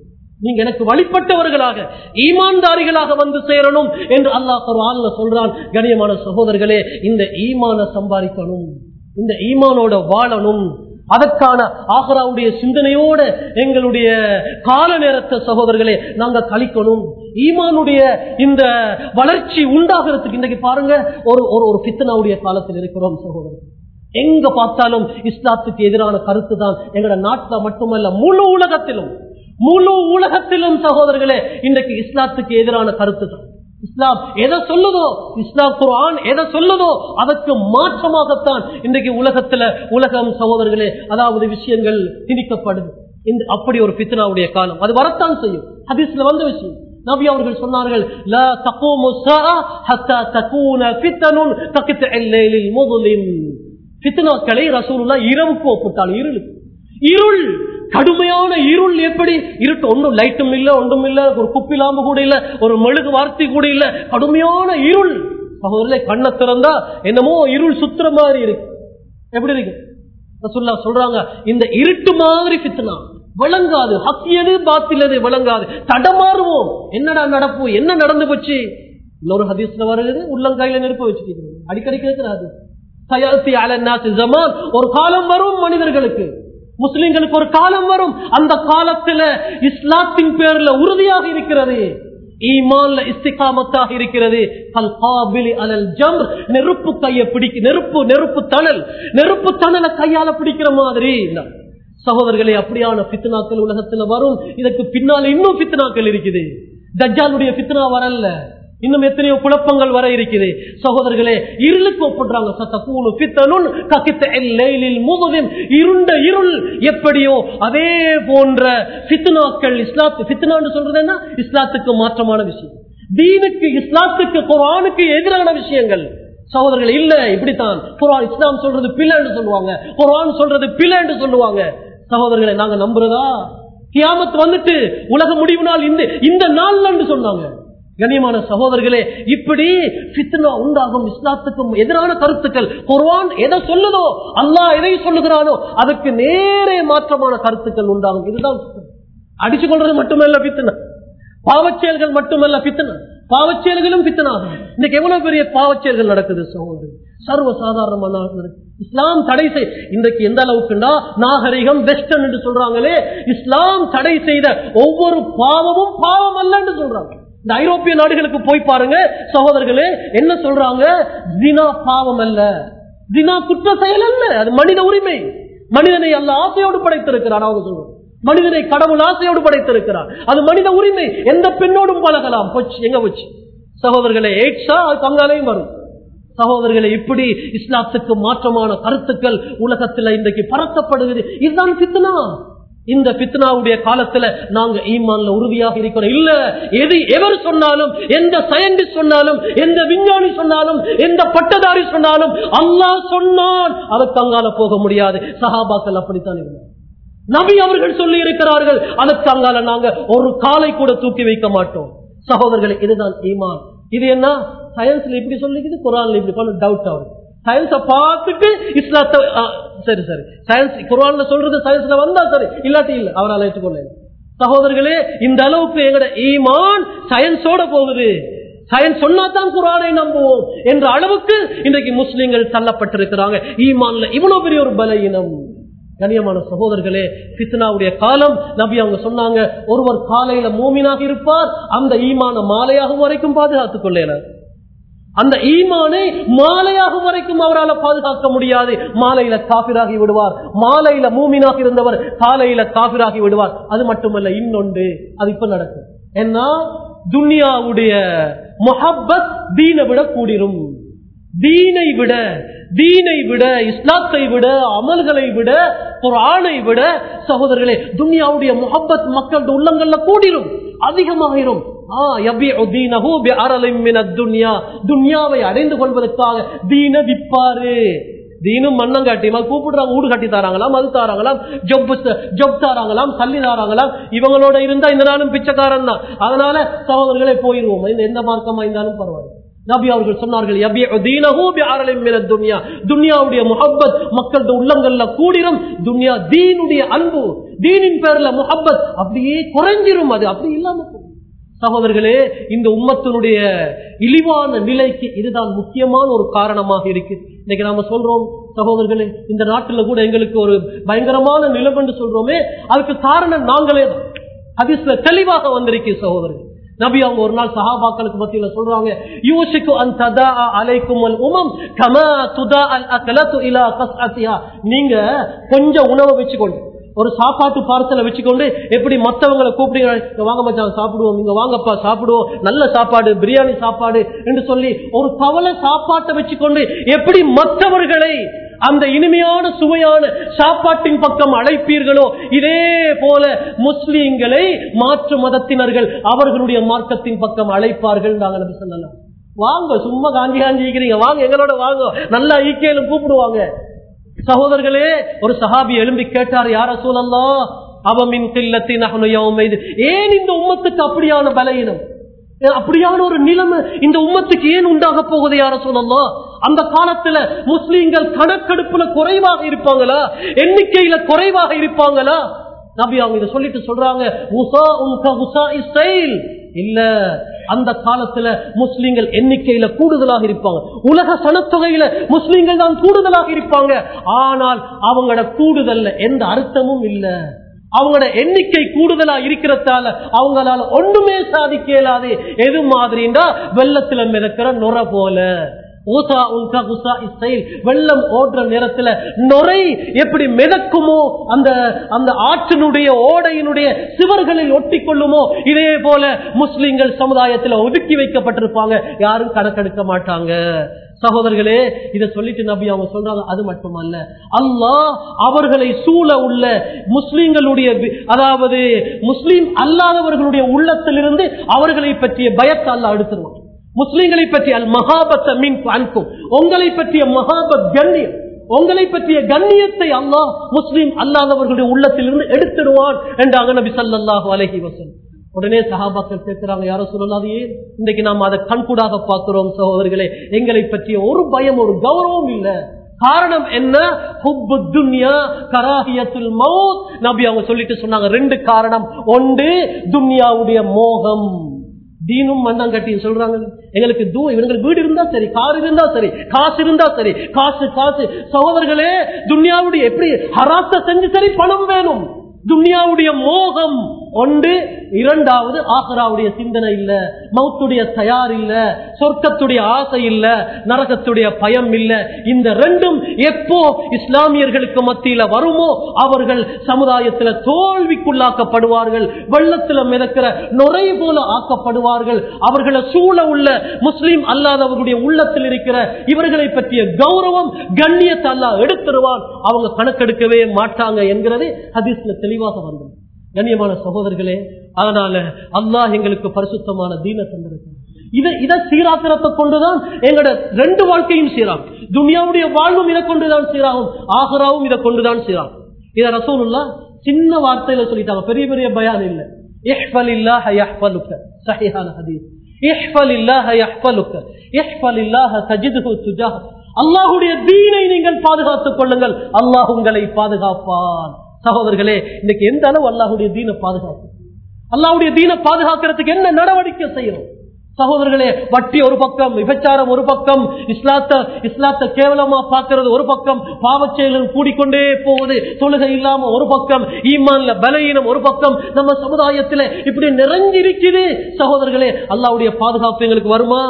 நீங்க எனக்கு வழிபட்டவர்களாக ஈமான்தாரிகளாக வந்து சேரணும் என்று அல்லாஹ் குர்ஆன்ல சொல்றான் கண்ணியமான சகோதரர்களே இந்த ஈமான சம்பாதிக்கணும் இந்த ஈமானோட வாழணும் அதற்கான ஆகராவுடைய சிந்தனையோட எங்களுடைய கால நேரத்தை சகோதரர்களே நாங்க கழிக்கணும் ஈமானுடைய இந்த வளர்ச்சி உண்டாகிறதுக்கு இன்றைக்கு பாருங்க ஒரு ஒரு ஒரு பித்தனாவுடைய காலத்தில் இருக்கிறோம் சகோதரர் எங்க பார்த்தாலும் இஸ்லாத்துக்கு எதிரான கருத்து தான் எங்களோட நாட்டுல மட்டுமல்ல முழு உலகத்திலும் முழு உலகத்திலும் சகோதரர்களே இன்றைக்கு இஸ்லாத்துக்கு எதிரான கருத்து தான் இஸ்லாம் எதை சொல்லுதோ இஸ்லாம் குர்ஆன் எதை சொல்லுதோ அதற்கு மாற்றமாகத்தான் இன்றைக்கு உலகத்துல உலகம் சகோதரர்களே அதாவது விஷயங்கள் திணிக்கப்படுது இந்த அப்படி ஒரு பித்னாவுடைய காலம் அது வரத்தான் செய்யும் ஹதீஸ்ல வந்த விஷயம் நபி அவர்கள் சொன்னார்கள் லா தகூமு ஸாஅ ஹத்தா தகூன ஃபித்னுன் கக்தஇல் லைலில் முظلم ஃபித்னாக்களை ரசூலுல்லாஹ் இரவுக்கு ஒப்பிட்டால் இருளுக்கு இருள் கடுமையான இருள் எப்படி இருட்டு ஒன்றும் லைட்டும் இல்ல ஒன்றும் இல்ல ஒரு குப்பிலாம்பு கூட இல்ல ஒரு மெழுகு வார்த்தை கூட இல்ல கடுமையான இருள் சகோதரர்களே கண்ணை திறந்தா என்னமோ இருள் சுத்துற மாதிரி இருக்கு எப்படி இருக்கு ரசூலுல்லாஹ் சொல்றாங்க இந்த இருட்டு மாதிரி ஃபித்னா விளங்காது ஹக்கியது பாத்திலது விளங்காது தடமாறுவோம் என்னடா நடப்பு என்ன நடந்து போச்சு இன்னொரு ஹதீஸ்ல வருகிறது உள்ளங்கையில நெருப்ப வச்சுட்டு அடிக்கடி கேட்கிறாரு சயாத்தி அலன்னாசி ஜமான் ஒரு காலம் வரும் மனிதர்களுக்கு முஸ்லிம்களுக்கு ஒரு காலம் வரும் அந்த காலத்துல இஸ்லாத்தின் பேர்ல உறுதியாக இருக்கிறது ஈமான்ல இஸ்திகாமத்தாக இருக்கிறது கல் காபிலி அலல் ஜம்ர் நெருப்பு கையை பிடிக்க நெருப்பு நெருப்பு தணல் நெருப்பு தணலை கையால பிடிக்கிற மாதிரி இல்ல சகோதரர்களே அப்படியான பித்னாக்கள் உலகத்துல வரும் இதற்கு பின்னால இன்னும் பித்னாக்கள் இருக்குது தஜ்ஜாலுடைய பித்னா வரல இன்னும் எத்தனையோ குழப்பங்கள் வர இருக்குது சகோதரர்களே இருளுக்கு ஒப்பிடுறாங்க சத்தக்கூனு பித்தனுன் கக்கித்த லைலில் முதுகும் இருண்ட இருள் எப்படியோ அதே போன்ற பித்னாக்கள் இஸ்லாத்து பித்னான்னு சொல்றது என்ன இஸ்லாத்துக்கு மாற்றமான விஷயம் தீனுக்கு இஸ்லாத்துக்கு குரானுக்கு எதிரான விஷயங்கள் சகோதரர்கள் இல்ல இப்படித்தான் குரான் இஸ்லாம் சொல்றது பிள்ளைன்னு சொல்லுவாங்க குரான் சொல்றது பிள்ளைன்னு சொல்லுவாங்க சகோதரர்களை நாங்க நம்புறதா கியாமத் வந்துட்டு உலக முடிவு நாள் இந்த இந்த நாள் சொன்னாங்க கண்ணியமான சகோதரர்களே இப்படி ஃபித்னா உண்டாகும் இஸ்லாத்துக்கும் எதிரான கருத்துக்கள் குர்ஆன் எதை சொல்லுதோ அல்லாஹ் எதை சொல்லுகிறானோ அதுக்கு நேரே மாற்றமான கருத்துக்கள் உண்டாகும் இதுதான் ஃபித்னா. அடிச்சு கொள்றது மட்டுமல்ல பித்தனா பாவச்செயல்கள் மட்டுமல்ல பித்தனா பாவச்செயல்களும் பித்தனாகும் இன்னைக்கு எவ்வளவு பெரிய பாவச்செயல்கள் நடக்குது சகோதரர் சர்வ சாதாரணமான நடக்குது. இஸ்லாம் தடை செய் இன்றைக்கு எந்த அளவுக்குண்டா நாகரிகம் வெஸ்டர்ன் என்று சொல்றாங்களே இஸ்லாம் தடை செய்த ஒவ்வொரு பாவமும் பாவம் அல்லன்னு சொல்றாங்க இந்த ஐரோப்பிய நாடுகளுக்கு போய் பாருங்க சகோதரர்களே என்ன சொல்றாங்க தினா பாவம் அல்ல தினா குற்ற செயல் அல்ல அது மனித உரிமை மனிதனை அல்ல ஆசையோடு படைத்திருக்கிறார் அவங்க சொல்றோம் மனிதனை கடவுள் ஆசையோடு படைத்திருக்கிறார் அது மனித உரிமை எந்த பெண்ணோடும் பழகலாம் போச்சு எங்க போச்சு சகோதரர்களே எய்ட்ஸா அது பங்காலையும் வரும் சகோதரர்களை இப்படி இஸ்லாத்துக்கு மாற்றமான கருத்துக்கள் உலகத்துல இன்றைக்கு பரத்தப்படுகிறது இதுதான் பித்னா இந்த பித்னாவுடைய காலத்துல நாங்க ஈமான்ல உறுதியாக இருக்கிறோம் இல்ல எது எவர் சொன்னாலும் எந்த சயின்டிஸ்ட் சொன்னாலும் எந்த விஞ்ஞானி சொன்னாலும் எந்த பட்டதாரி சொன்னாலும் அல்லாஹ் சொன்னான் அதற்கு அங்கால போக முடியாது சஹாபாக்கள் அப்படித்தான் இருந்தார் நபி அவர்கள் சொல்லி இருக்கிறார்கள் அதற்கு அங்கால நாங்க ஒரு காலை கூட தூக்கி வைக்க மாட்டோம் சகோதரர்களே இதுதான் ஈமான் இது என்ன சயின்ஸ்ல இப்படி சொல்லிக்குது குரான்ல இப்படி பண்ண டவுட் ஆகுது சயின்ஸ பார்த்துட்டு இஸ்லாத்தை ஆ, சரி சரி சயின்ஸ் குரான்ல சொல்றது சயின்ஸ்ல வந்தா சரி இல்லாட்டி இல்ல அவரால் ஏற்றுக்கொள்ள சகோதரர்களே இந்த அளவுக்கு எங்கட ஈமான் சயின்ஸோட போகுது சயின்ஸ் சொன்னாதான் குரானை நம்புவோம் என்ற அளவுக்கு இன்றைக்கு முஸ்லிம்கள் தள்ளப்பட்டிருக்கிறாங்க ஈமான்ல இவ்வளவு பெரிய ஒரு பலவீனம் கண்ணியமான சகோதரர்களே பித்னாவுடைய காலம் நபி அவங்க சொன்னாங்க ஒருவர் காலையில மூமினாக இருப்பார் அந்த ஈமான மாலையாகும் வரைக்கும் பாதுகாத்துக் கொள்ளலாம் அந்த ஈமானை மாலையாகும் வரைக்கும் அவரால் பாதுகாக்க முடியாது மாலையில காபிராகி விடுவார் மாலையில மூமினாக இருந்தவர் காலையில காபிராகி விடுவார் அது மட்டுமல்ல இன்னொன்று அது இப்ப நடக்கும் ஏன்னா துன்யாவுடைய மொஹப்பத் தீனை விட கூடிரும் தீனை விட தீனை விட இஸ்லாத்தை விட அமல்களை விட ஒரு ஆணை விட சகோதரர்களே துன்யாவுடைய முகப்பத் மக்களுடைய உள்ளங்கள்ல கூடிரும் அதிகமாயிரும் ஆ, யபிஉ தீனஹு பிஅரலின் மினத் துன்யா. துன்யாவை அடைந்து கொள்வதற்காக தீன விப்பாரு தீனும் மண்ணம் காட்டியமா கூப்பிடுறாங்க வீடு கட்டி தாராங்களாம் அது தாராங்களாம் ஜொப் ஜொப் தாராங்களாம் தள்ளி தாராங்களாம் இவங்களோட இருந்தா இந்த நாளும் பிச்சைக்காரன் தான் அதனால சகோதரர்களே போயிருவோம் இந்த எந்த மார்க்கமா இருந்தாலும் பரவாயில்லை நபி அவர்கள் சொன்னார்கள் "யபிஉ தீனஹு பிஅரலின் மினத் துன்யா." துன்யாவுடைய முஹப்பத் மக்களுடைய உள்ளங்கள்ல கூடிரும் துன்யா தீனுடைய அன்பு தீனின் பேர்ல முஹப்பத் அப்படியே குறைஞ்சிரும் அது அப்படி இல்லாம போகும். சகோதரர்களே இந்த உம்மத்தினுடைய இழிவான நிலைக்கு இதுதான் முக்கியமான ஒரு காரணமாக இருக்கு இன்னைக்கு நாம சொல்றோம் சகோதரர்களே இந்த நாட்டுல கூட எங்களுக்கு ஒரு பயங்கரமான நிலைமைன்னு சொல்றோமே அதுக்கு காரணம் நாங்களே தான் ஹதீஸ்ல தெளிவாக வந்திருக்கு சகோதரர்கள் நபி அவங்க ஒரு நாள் சஹாபாக்களுக்கு மத்தியில சொல்றாங்க யூசிக்கு அன் ததா அலைக்கும் உமம் கமா துதா அல் அகலத்து இலா கஸ்அத்திஹா நீங்க கொஞ்சம் உணவை வச்சுக்கொண்டு ஒரு சாப்பாட்டு பார்சலை வச்சுக்கொண்டு எப்படி மத்தவங்களை கூப்பிடுங்க "இங்க வாங்க மச்சான் சாப்பிடுவோம் இங்க வாங்கப்பா சாப்பிடுவோம் நல்ல சாப்பாடு பிரியாணி சாப்பாடு என்று சொல்லி ஒரு கவலை சாப்பாட்டை வச்சுக்கொண்டு எப்படி மற்றவர்களை அந்த இனிமையான சுவையான சாப்பாட்டின் பக்கம் அழைப்பீர்களோ இதே போல முஸ்லீம்களை மாற்று மதத்தினர்கள் அவர்களுடைய மார்க்கத்தின் பக்கம் அழைப்பார்கள் நாங்கள் நபி சொல்லலாம் வாங்க சும்மா காஞ்சி காஞ்சி ஈக்கிறீங்க வாங்க எங்களோட வாங்க நல்லா ஈக்கையிலும் கூப்பிடுவாங்க சகோதரர்களே ஒரு சஹாபி எழும்பி கேட்டார் யார சூழல்லா அவமின் கில்லத்தின் அகனுயவுமைது ஏன் இந்த உம்மத்துக்கு அப்படியான பலகீனம் அப்படியான ஒரு நிலைமை இந்த உம்மத்துக்கு ஏன் உண்டாக போகுது யார சொல்லலாம் அந்த காலத்துல முஸ்லீம்கள் கணக்கெடுப்புல குறைவாக இருப்பாங்களா எண்ணிக்கையில குறைவாக இருப்பாங்களா நபி அவங்க இதை சொல்லிட்டு சொல்றாங்க உசா உன்க உசா இஸ்டைல் இல்ல அந்த காலத்துல முஸ்லீம்கள் எண்ணிக்கையில கூடுதலாக இருப்பாங்க உலக சனத்தொகையில முஸ்லீம்கள் தான் கூடுதலாக இருப்பாங்க ஆனால் அவங்களோட கூடுதல்ல எந்த அர்த்தமும் இல்ல அவங்களோட எண்ணிக்கை கூடுதலா இருக்கிறதால அவங்களால ஒண்ணுமே சாதிக்க இயலாது எது மாதிரின்னா வெள்ளத்துல மிதக்கிற நுர போல ஊசா உன்கா உசா இஸ்டைல் வெள்ளம் ஓடுற நேரத்துல நுரை எப்படி மிதக்குமோ அந்த அந்த ஆற்றினுடைய ஓடையினுடைய சிவர்களில் ஒட்டி கொள்ளுமோ இதே போல முஸ்லிம்கள் சமுதாயத்துல ஒதுக்கி வைக்கப்பட்டிருப்பாங்க யாரும் கணக்கெடுக்க மாட்டாங்க சகோதரர்களே இதை சொல்லிட்டு நபி அவங்க சொல்றாங்க அது மட்டுமல்ல அல்லாஹ் அவர்களை சூழ உள்ள முஸ்லிம்களுடைய வி- அதாவது முஸ்லிம் அல்லாதவர்களுடைய உள்ளத்திலிருந்து அவர்களை பற்றிய பயத்தை அல்லாஹ் எடுத்துருவான் முஸ்லிம்களை பற்றிய அல் மகாபத்த மீன் அன்பும் உங்களை பற்றிய மகாபத் கண்ணியம் உங்களை பற்றிய கண்ணியத்தை அல்லாஹ் முஸ்லிம் அல்லாதவர்களுடைய உள்ளத்திலிருந்து எடுத்துடுவான் என்றாங்க நபி ஸல்லல்லாஹு அலைஹி வஸல்லம் உடனே சஹாபாக்கள் கேட்கிறாங்க யாரோ சொல்லலாது ஏன் இன்னைக்கு நாம் அதை கண்கூடாக பார்க்கிறோம் சகோதரர்களே எங்களை பற்றிய ஒரு பயம் ஒரு கௌரவம் இல்ல காரணம் என்ன ஹுப்பு துன்யா கராஹியத்துல் மௌத் நபி அவங்க சொல்லிட்டு சொன்னாங்க ரெண்டு காரணம் ஒன்று துன்யாவுடைய மோகம் தீனும் மண்ணாங்கட்டியும் சொல்றாங்க எங்களுக்கு தூ இவங்களுக்கு வீடு இருந்தா சரி கார் இருந்தா சரி காசு இருந்தா சரி காசு காசு சகோதரர்களே துன்யாவுடைய எப்படி ஹராத்த செஞ்சு சரி பணம் வேணும் துன்யாவுடைய மோகம் ஒன்று இரண்டாவது ஆஹராவுடைய சிந்தனை இல்ல மௌத்துடைய தயார் இல்ல சொர்க்கத்துடைய ஆசை இல்ல நரகத்துடைய பயம் இல்ல இந்த ரெண்டும் எப்போ இஸ்லாமியர்களுக்கு மத்தியில வருமோ அவர்கள் சமுதாயத்தில் தோல்விக்குள்ளாக்கப்படுவார்கள் வெள்ளத்துல மிதக்கிற நுரை போல ஆக்கப்படுவார்கள் அவர்களை சூழ உள்ள முஸ்லீம் அல்லாதவர்களுடைய உள்ளத்தில் இருக்கிற இவர்களை பற்றிய கௌரவம் கண்ணியத்தை அல்லாஹ் எடுத்துருவான் அவங்க கணக்கெடுக்கவே மாட்டாங்க என்கிறது ஹதீஸ்ல தெளிவாக வந்தது கண்ணியமான சகோதரர்களே அதனால அல்லாஹ் எங்களுக்கு பரிசுத்தமான தீன தந்திருக்கிறார் இதை இதை சீராக்கிறத கொண்டுதான் எங்களோட ரெண்டு வாழ்க்கையும் சீராகும் துனியாவுடைய வாழ்வும் இதை கொண்டுதான் சீராகும் ஆகராவும் இதை கொண்டுதான் சீராகும் இதை ரசூலுல்லா சின்ன வார்த்தையில சொல்லிட்டாங்க பெரிய பெரிய பயான் இல்ல இஹ்ஃபலில்லாஹ யஹ்ஃபலுக சஹீஹான ஹதீஸ் இஹ்ஃபலில்லாஹ யஹ்ஃபலுக இஹ்ஃபலில்லாஹ தஜிதுஹு துஜாஹ அல்லாஹ்வுடைய தீனை நீங்கள் பாதுகாத்துக் கொள்ளுங்கள் அல்லாஹ் உங்களை பாதுகாப்பான் சகோதரர்களே இன்னைக்கு எந்த அளவு அல்லாஹ்வுடைய தீனை பாதுகாப்பு அல்லாஹ்வுடைய தீனை பாதுகாக்கிறதுக்கு என்ன நடவடிக்கை செய்யணும் சகோதரர்களே வட்டி ஒரு பக்கம் விபச்சாரம் ஒரு பக்கம் இஸ்லாத்த இஸ்லாத்த கேவலமா பார்க்கிறது ஒரு பக்கம் பாவச்செயல்கள் கூடிக்கொண்டே போகுது தொழுகை இல்லாம ஒரு பக்கம் ஈமான்ல பலகீனம் ஒரு பக்கம் நம்ம சமுதாயத்துல இப்படி நிறைஞ்சிருக்குது சகோதரர்களே அல்லாஹ்வுடைய பாதுகாப்பு எங்களுக்கு வருமா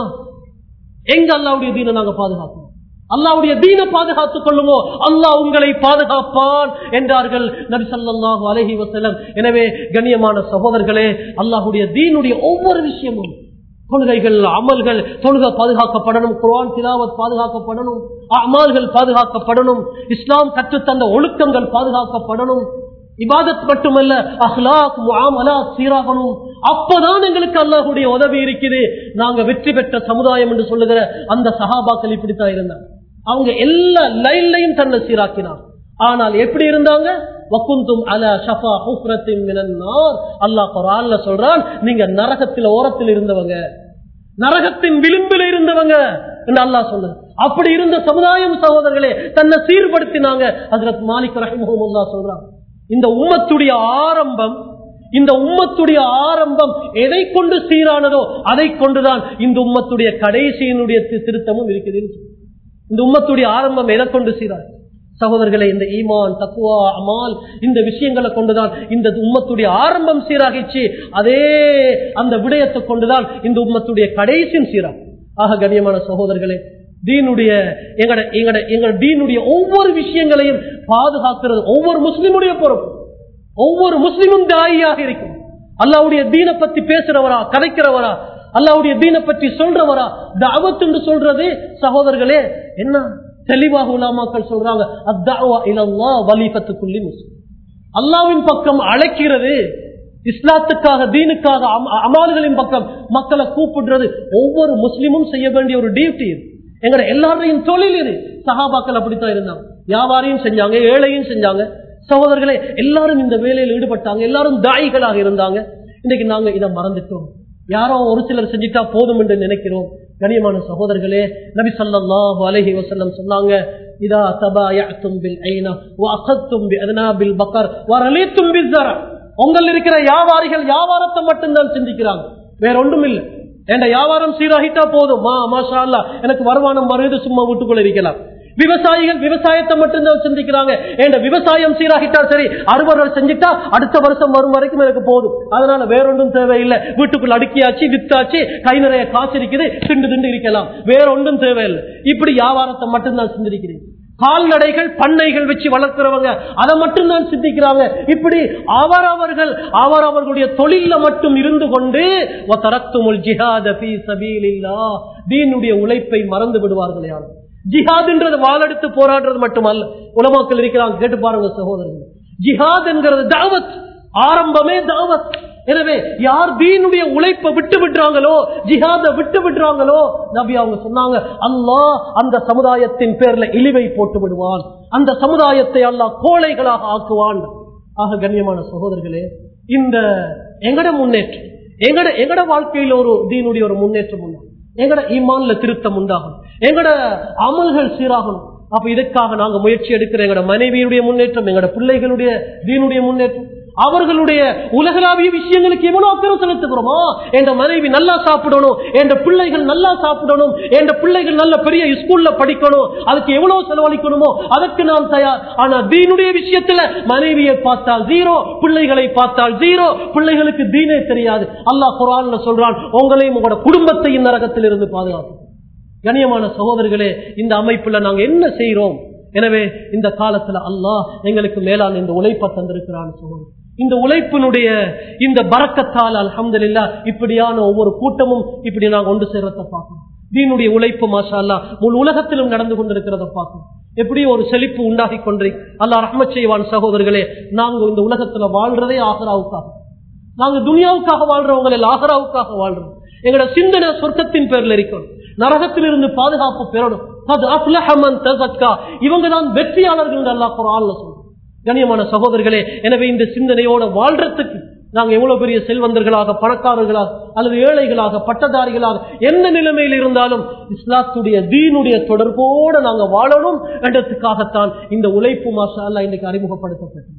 எங்க அல்லாஹ்வுடைய தீனை நாங்க பாதுகாப்போம் அல்லாஹ்வுடைய தீனை பாதுகாத்துக் கொள்ளுமோ அல்லாஹ் உங்களை பாதுகாப்பான் என்றார்கள் நபி ஸல்லல்லாஹு அலைஹி வஸல்லம் எனவே கண்ணியமான சகோதரர்களே அல்லாஹ்வுடைய தீனுடைய ஒவ்வொரு விஷயமும் கொள்கைகள் அமல்கள் தொழுகை பாதுகாக்கப்படணும் குர்ஆன் திலாவத் பாதுகாக்கப்படணும் அமால்கள் பாதுகாக்கப்படணும் இஸ்லாம் கற்றுத்தந்த ஒழுக்கங்கள் பாதுகாக்கப்படணும் இபாதத் மட்டுமல்ல அஹ்லாக் முஆமலாத் சீராகணும் அப்பதான் எங்களுக்கு அல்லாஹ்வுடைய உதவி இருக்குது நாங்க வெற்றி பெற்ற சமுதாயம் என்று சொல்லுகிற அந்த சஹாபாக்கள் இப்படித்தான் இருந்தாங்க அவங்க எல்லா லைன்லையும் தன்னை சீராக்கினார் ஆனால் எப்படி இருந்தாங்க வக்குந்தும் அல ஷஃபா ஹுஃப்ரத்தின் மினன் நார் அல்லாஹ் குர்ஆன்ல சொல்றான் நீங்க நரகத்தில் ஓரத்தில் இருந்தவங்க நரகத்தின் விளிம்பில் இருந்தவங்க என்று அல்லாஹ் சொல்லுது அப்படி இருந்த சமுதாயம் சகோதரர்களே தன்னை சீர்படுத்தினாங்க ஹஜ்ரத் மாலிக் ரஹிமஹுல்லா சொல்றாங்க இந்த உம்மத்துடைய ஆரம்பம் இந்த உம்மத்துடைய ஆரம்பம் எதை கொண்டு சீரானதோ அதை கொண்டுதான் இந்த உம்மத்துடைய கடைசியினுடைய தி- திருத்தமும் இருக்குது இந்த உம்மத்துடைய ஆரம்பம் எதை கொண்டு சீரானது சகோதரர்களே இந்த ஈமான் தக்குவா அமால் இந்த விஷயங்களை கொண்டுதான் இந்த உம்மத்துடைய ஆரம்பம் சீராகிச்சு அதே அந்த விடயத்தை கொண்டுதான் இந்த உம்மத்துடைய கடைசியும் சீராகும் ஆக கண்ணியமான சகோதரர்களே தீனுடைய எங்கட எங்கட எங்கட தீனுடைய ஒவ்வொரு விஷயங்களையும் பாதுகாக்கிறது ஒவ்வொரு முஸ்லிமுடைய பொறுப்பு ஒவ்வொரு முஸ்லிமும் தாயியாக இருக்கும் அல்லாவுடைய தீனை பத்தி பேசுறவரா கதைக்கிறவரா அல்லாவுடைய தீனை பற்றி சொல்றவரா தாவத் என்று சொல்றது சகோதரர்களே என்ன தெளிவாக உலாமாக்கள் சொல்றாங்க அத்தாவா இலல்லா வலிபத்துக்குள்ளி முஸ்லிம் அல்லாவின் பக்கம் அழைக்கிறது இஸ்லாத்துக்காக தீனுக்காக அம- அமால்களின் பக்கம் மக்களை கூப்பிடுறது ஒவ்வொரு முஸ்லிமும் செய்ய வேண்டிய ஒரு டியூட்டி இது எங்கட எல்லாரையும் தொழில் இது சஹாபாக்கள் அப்படித்தான் இருந்தாங்க வியாபாரியும் செஞ்சாங்க ஏழையும் செஞ்சாங்க சகோதரர்களே எல்லாரும் இந்த வேலையில் ஈடுபட்டாங்க எல்லாரும் தாயிகளாக இருந்தாங்க இன்னைக்கு நாங்க இதை மறந்துட்டோம் யாரோ ஒரு சிலர் செஞ்சிட்டா போதும் என்று நினைக்கிறோம் கனியமான சகோதரர்களே நபி ஸல்லல்லாஹு அலைஹி வஸல்லம் சொன்னாங்க இதா தபாயஅத்தும் பில் ஐனா வ அഖத்தும் பி அத்னாபில் பக்கர் வ ரலீத்தும் பிஸ்ஸர உங்கள் இருக்கிற வியாபாரிகள் வியாபாரத்தை மட்டும்தான் சிந்திக்கிறாங்க வேற ஒன்றும் இல்லை என் வியாபாரம் சீராகிட்டா போதும் மா மாஷா அல்லாஹ் எனக்கு வருமானம் வருது சும்மா வீட்டுக்குள்ள இருக்கலாம் விவசாயிகள் விவசாயத்தை மட்டும்தான் சிந்திக்கிறாங்க ஏண்ட விவசாயம் சீராகிட்டா சரி அறுவடை செஞ்சுட்டா அடுத்த வருஷம் வரும் வரைக்கும் எனக்கு போதும் அதனால வேறொன்றும் தேவையில்லை வீட்டுக்குள்ள அடுக்கியாச்சு வித்தாச்சு கை நிறைய காசு இருக்குது திண்டு திண்டு இருக்கலாம் வேற ஒன்றும் தேவையில்லை இப்படி வியாபாரத்தை மட்டும்தான் சிந்திக்கிறீங்க கால்நடைகள் பண்ணைகள் வச்சு வளர்க்கிறவங்க அதை மட்டும் தான் சிந்திக்கிறாங்க இப்படி அவரவர்கள் அவரவர்களுடைய தொழில மட்டும் இருந்து கொண்டு தரத்துமுல் ஜிஹாத ஃபீ சபீலில்லாஹ் தீனுடைய உழைப்பை மறந்து விடுவார்கள் யாரும் ஜிஹாத்ன்றது வாளெடுத்து போராடுறது மட்டுமல்ல உலமாக்கள் இருக்கிறாங்க கேட்டு பாருங்க சகோதரர்கள் ஜிஹாத் என்கிறது தாவத் ஆரம்பமே தாவத் எனவே யார் தீனுடைய உழைப்பை விட்டு விடுறாங்களோ ஜிஹாத விட்டு விடுறாங்களோ நபி அவங்க சொன்னாங்க அல்லாஹ் அந்த சமுதாயத்தின் பேர்ல இழிவை போட்டு விடுவான் அந்த சமுதாயத்தை அல்லாஹ் கோழைகளாக ஆக்குவான் ஆக கண்ணியமான சகோதரர்களே இந்த எங்கட முன்னேற்றம் எங்கட எங்கட வாழ்க்கையில ஒரு தீனுடைய ஒரு முன்னேற்றம் உண்டாகும் எங்கட ஈமான்ல திருத்தம் உண்டாகும் எங்கட அமல்கள் சீராகணும் அப்ப இதுக்காக நாங்க முயற்சி எடுக்கிற எங்கட மனைவியுடைய முன்னேற்றம் எங்கட பிள்ளைகளுடைய தீனுடைய முன்னேற்றம் அவர்களுடைய உலகளாவிய விஷயங்களுக்கு எவ்வளவு அக்கறை செலுத்துகிறோமோ என் மனைவி நல்லா சாப்பிடணும் என் பிள்ளைகள் நல்லா சாப்பிடணும் என் பிள்ளைகள் நல்ல பெரிய ஸ்கூல்ல படிக்கணும் அதுக்கு எவ்வளவு செலவழிக்கணுமோ அதற்கு நான் தயார் ஆனா தீனுடைய விஷயத்துல மனைவியை பார்த்தால் ஜீரோ பிள்ளைகளை பார்த்தால் ஜீரோ பிள்ளைகளுக்கு தீனே தெரியாது அல்லாஹ் குரான்ல சொல்றான் உங்களையும் உங்களோட குடும்பத்தையும் நரகத்தில் இருந்து பாதுகாக்கும் கண்ணியமான சகோதரர்களே இந்த அமைப்புல நாங்க என்ன செய்யறோம் எனவே இந்த காலத்துல அல்லாஹ் எங்களுக்கு மேலான இந்த உழைப்பை தந்திருக்கிறான் சகோதரர் இந்த உழைப்பினுடைய இந்த பறக்கத்தால் அல்ஹம்துலில்லாஹ் இப்படியான ஒவ்வொரு கூட்டமும் இப்படி நாங்க ஒன்று சேர்றத பார்க்கணும் தீனுடைய உழைப்பு மாஷா அல்லா முழு உலகத்திலும் நடந்து கொண்டிருக்கிறத பார்க்கணும் எப்படி ஒரு செழிப்பு உண்டாகி கொண்டே அல்லாஹ் ரஹ்மத் செய்வான் சகோதரர்களே நாங்க இந்த உலகத்துல வாழ்றதே ஆகராவுக்காக நாங்க துனியாவுக்காக வாழ்றவங்க இல்ல ஆகராவுக்காக வாழ்றோம் எங்களோட சிந்தனை சொர்க்கத்தின் பேர்ல இருக்கணும் நரகத்திலிருந்து பாதுகாப்பு பெறணும் அது அஃப்லஹமன் தஸக்கா இவங்க தான் வெற்றியாளர்கள் என்று அல்லாஹ் குர்ஆன்ல சொல்றான் கண்ணியமான சகோதரர்களே எனவே இந்த சிந்தனையோட வாழ்றதுக்கு நாங்க எவ்வளவு பெரிய செல்வந்தர்களாக பணக்காரர்களாக அல்லது ஏழைகளாக பட்டதாரிகளாக எந்த நிலைமையில் இருந்தாலும் இஸ்லாத்துடைய தீனுடைய தொடர்போட நாங்க வாழணும் என்றதுக்காகத்தான் இந்த உழைப்பு மாஷா அல்லாஹ் இன்னைக்கு அறிமுகப்படுத்தப்பட்டது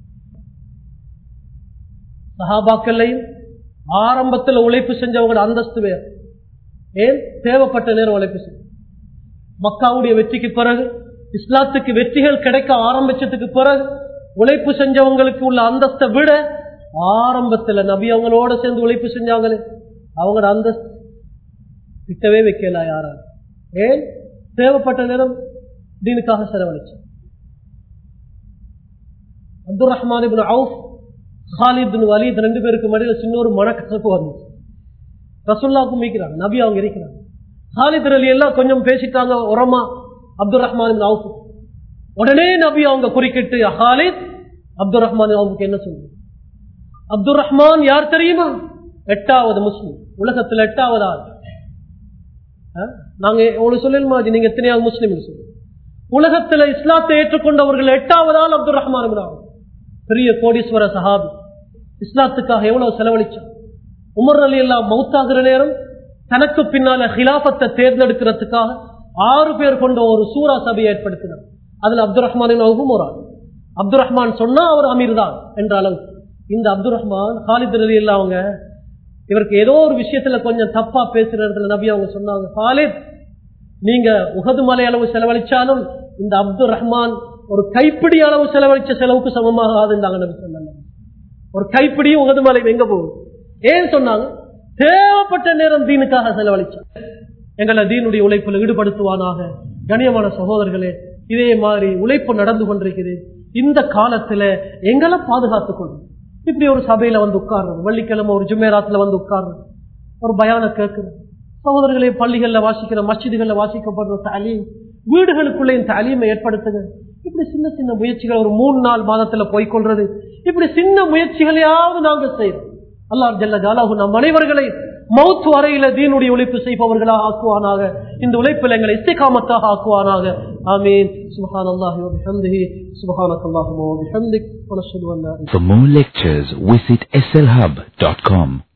சஹாபாக்கள்லையும் ஆரம்பத்துல உழைப்பு செஞ்சவங்க அந்தஸ்து வேறு ஏன் தேவைப்பட்ட நேரம் உழைப்பு செய்யும் மக்காவுடைய வெற்றிக்கு பிறகு இஸ்லாத்துக்கு வெற்றிகள் கிடைக்க ஆரம்பிச்சதுக்கு பிறகு உழைப்பு செஞ்சவங்களுக்கு உள்ள அந்தஸ்தை விட ஆரம்பத்துல நபி அவங்களோட சேர்ந்து உழைப்பு செஞ்சாங்களே அவங்களோட அந்தஸ்து கிட்டவே வைக்கல யாரால ஏன் தேவைப்பட்ட நேரம் தீனுக்காக செலவழிச்சு Abdul Rahman ibn Auf Khalid bin Walid ரெண்டு பேருக்கு மடியில சின்ன ஒரு மனக்கசப்பு வந்துச்சு ரசுல்லாவுக்கும் மீக்கிறாங்க நபி அவங்க இருக்கிறாங்க ஹாலித் அலி எல்லாம் கொஞ்சம் பேசிட்டாங்க உரமா அப்துல் ரஹ்மான் அவுஃப் உடனே நபி அவங்க குறுக்கிட்டு ஹாலித் அப்துல் ரஹ்மான் அவுஃபுக்கு என்ன சொல்லுங்க அப்துல் ரஹ்மான் யார் தெரியுமா எட்டாவது முஸ்லிம் உலகத்துல எட்டாவது ஆள் ஆ? நாங்க உங்களுக்கு சொல்லலுமா நீங்க எத்தனையாவது முஸ்லிம் சொல்லுங்க உலகத்துல இஸ்லாத்தை ஏற்றுக்கொண்டவர்கள் எட்டாவது ஆள் அப்துல் ரஹ்மான் இப்னு அவுஃப். பெரிய கோடீஸ்வர சஹாபி இஸ்லாத்துக்காக எவ்வளவு செலவழிச்சான் உமர் அலி எல்லாம் மௌத்தாகிற நேரம் தனக்கு பின்னால ஹிலாபத்தை தேர்ந்தெடுக்கிறதுக்காக ஆறு பேர் கொண்ட ஒரு சூரா சபையை ஏற்படுத்தினார் அதுல அப்துல் ரஹ்மான் ஒரு ஆள் அப்துல் ரஹ்மான் சொன்னா அவர் அமீர் தான் என்ற அளவு இந்த அப்துல் ரஹ்மான் ஹாலித் ரலி அவங்க இவருக்கு ஏதோ ஒரு விஷயத்துல கொஞ்சம் தப்பா பேசுறது நபி அவங்க சொன்னாங்க ஹாலித் நீங்க உகது மலை அளவு செலவழிச்சாலும் இந்த அப்துல் ரஹ்மான் ஒரு கைப்பிடி அளவு செலவழிச்ச செலவுக்கு சமமாகாதுன்றாங்க நபி சொன்னாங்க ஒரு கைப்பிடி உகது மலை எங்க போகும் ஏன் சொன்னாங்க தேவைப்பட்ட நேரம் தீனுக்காக செலவழிச்சான் எங்களை தீனுடைய உழைப்பில் ஈடுபடுத்துவானாக கண்ணியமான சகோதரர்களே இதே மாதிரி உழைப்பு நடந்து கொண்டிருக்குது இந்த காலத்துல எங்களை பாதுகாத்துக் கொள்ளும் இப்படி ஒரு சபையில வந்து உட்கார்றது வெள்ளிக்கிழமை ஒரு ஜுமேராத்துல வந்து உட்கார்றது ஒரு பயான கேட்கிறது சகோதரர்களை பள்ளிகள்ல வாசிக்கிற மஸ்ஜிதுகள்ல வாசிக்கப்படுற தாலீம் வீடுகளுக்குள்ளே இந்த தாலீமை ஏற்படுத்துங்க இப்படி சின்ன சின்ன முயற்சிகள் ஒரு மூணு நாள் மாதத்துல போய்கொள்றது இப்படி சின்ன முயற்சிகளையாவது நாங்க செய்யறோம் அல்லாஹ் ஜல்ல ஜாலாஹு நம் அனைவர்களை மௌத் வரையில தீனுடைய உழைப்பு செய்பவர்களாக ஆக்குவானாக இந்த உழைப்பில் எங்களை இஸ்திகாமத்தாக ஆக்குவானாக ஆமீன் சுபஹான் அல்லாஹி வபிஹம்திஹி சுபஹானக அல்லாஹும்ம வபிஹம்திக் வனஷ்ஹது அன் லா For more lectures, visit slhub.com.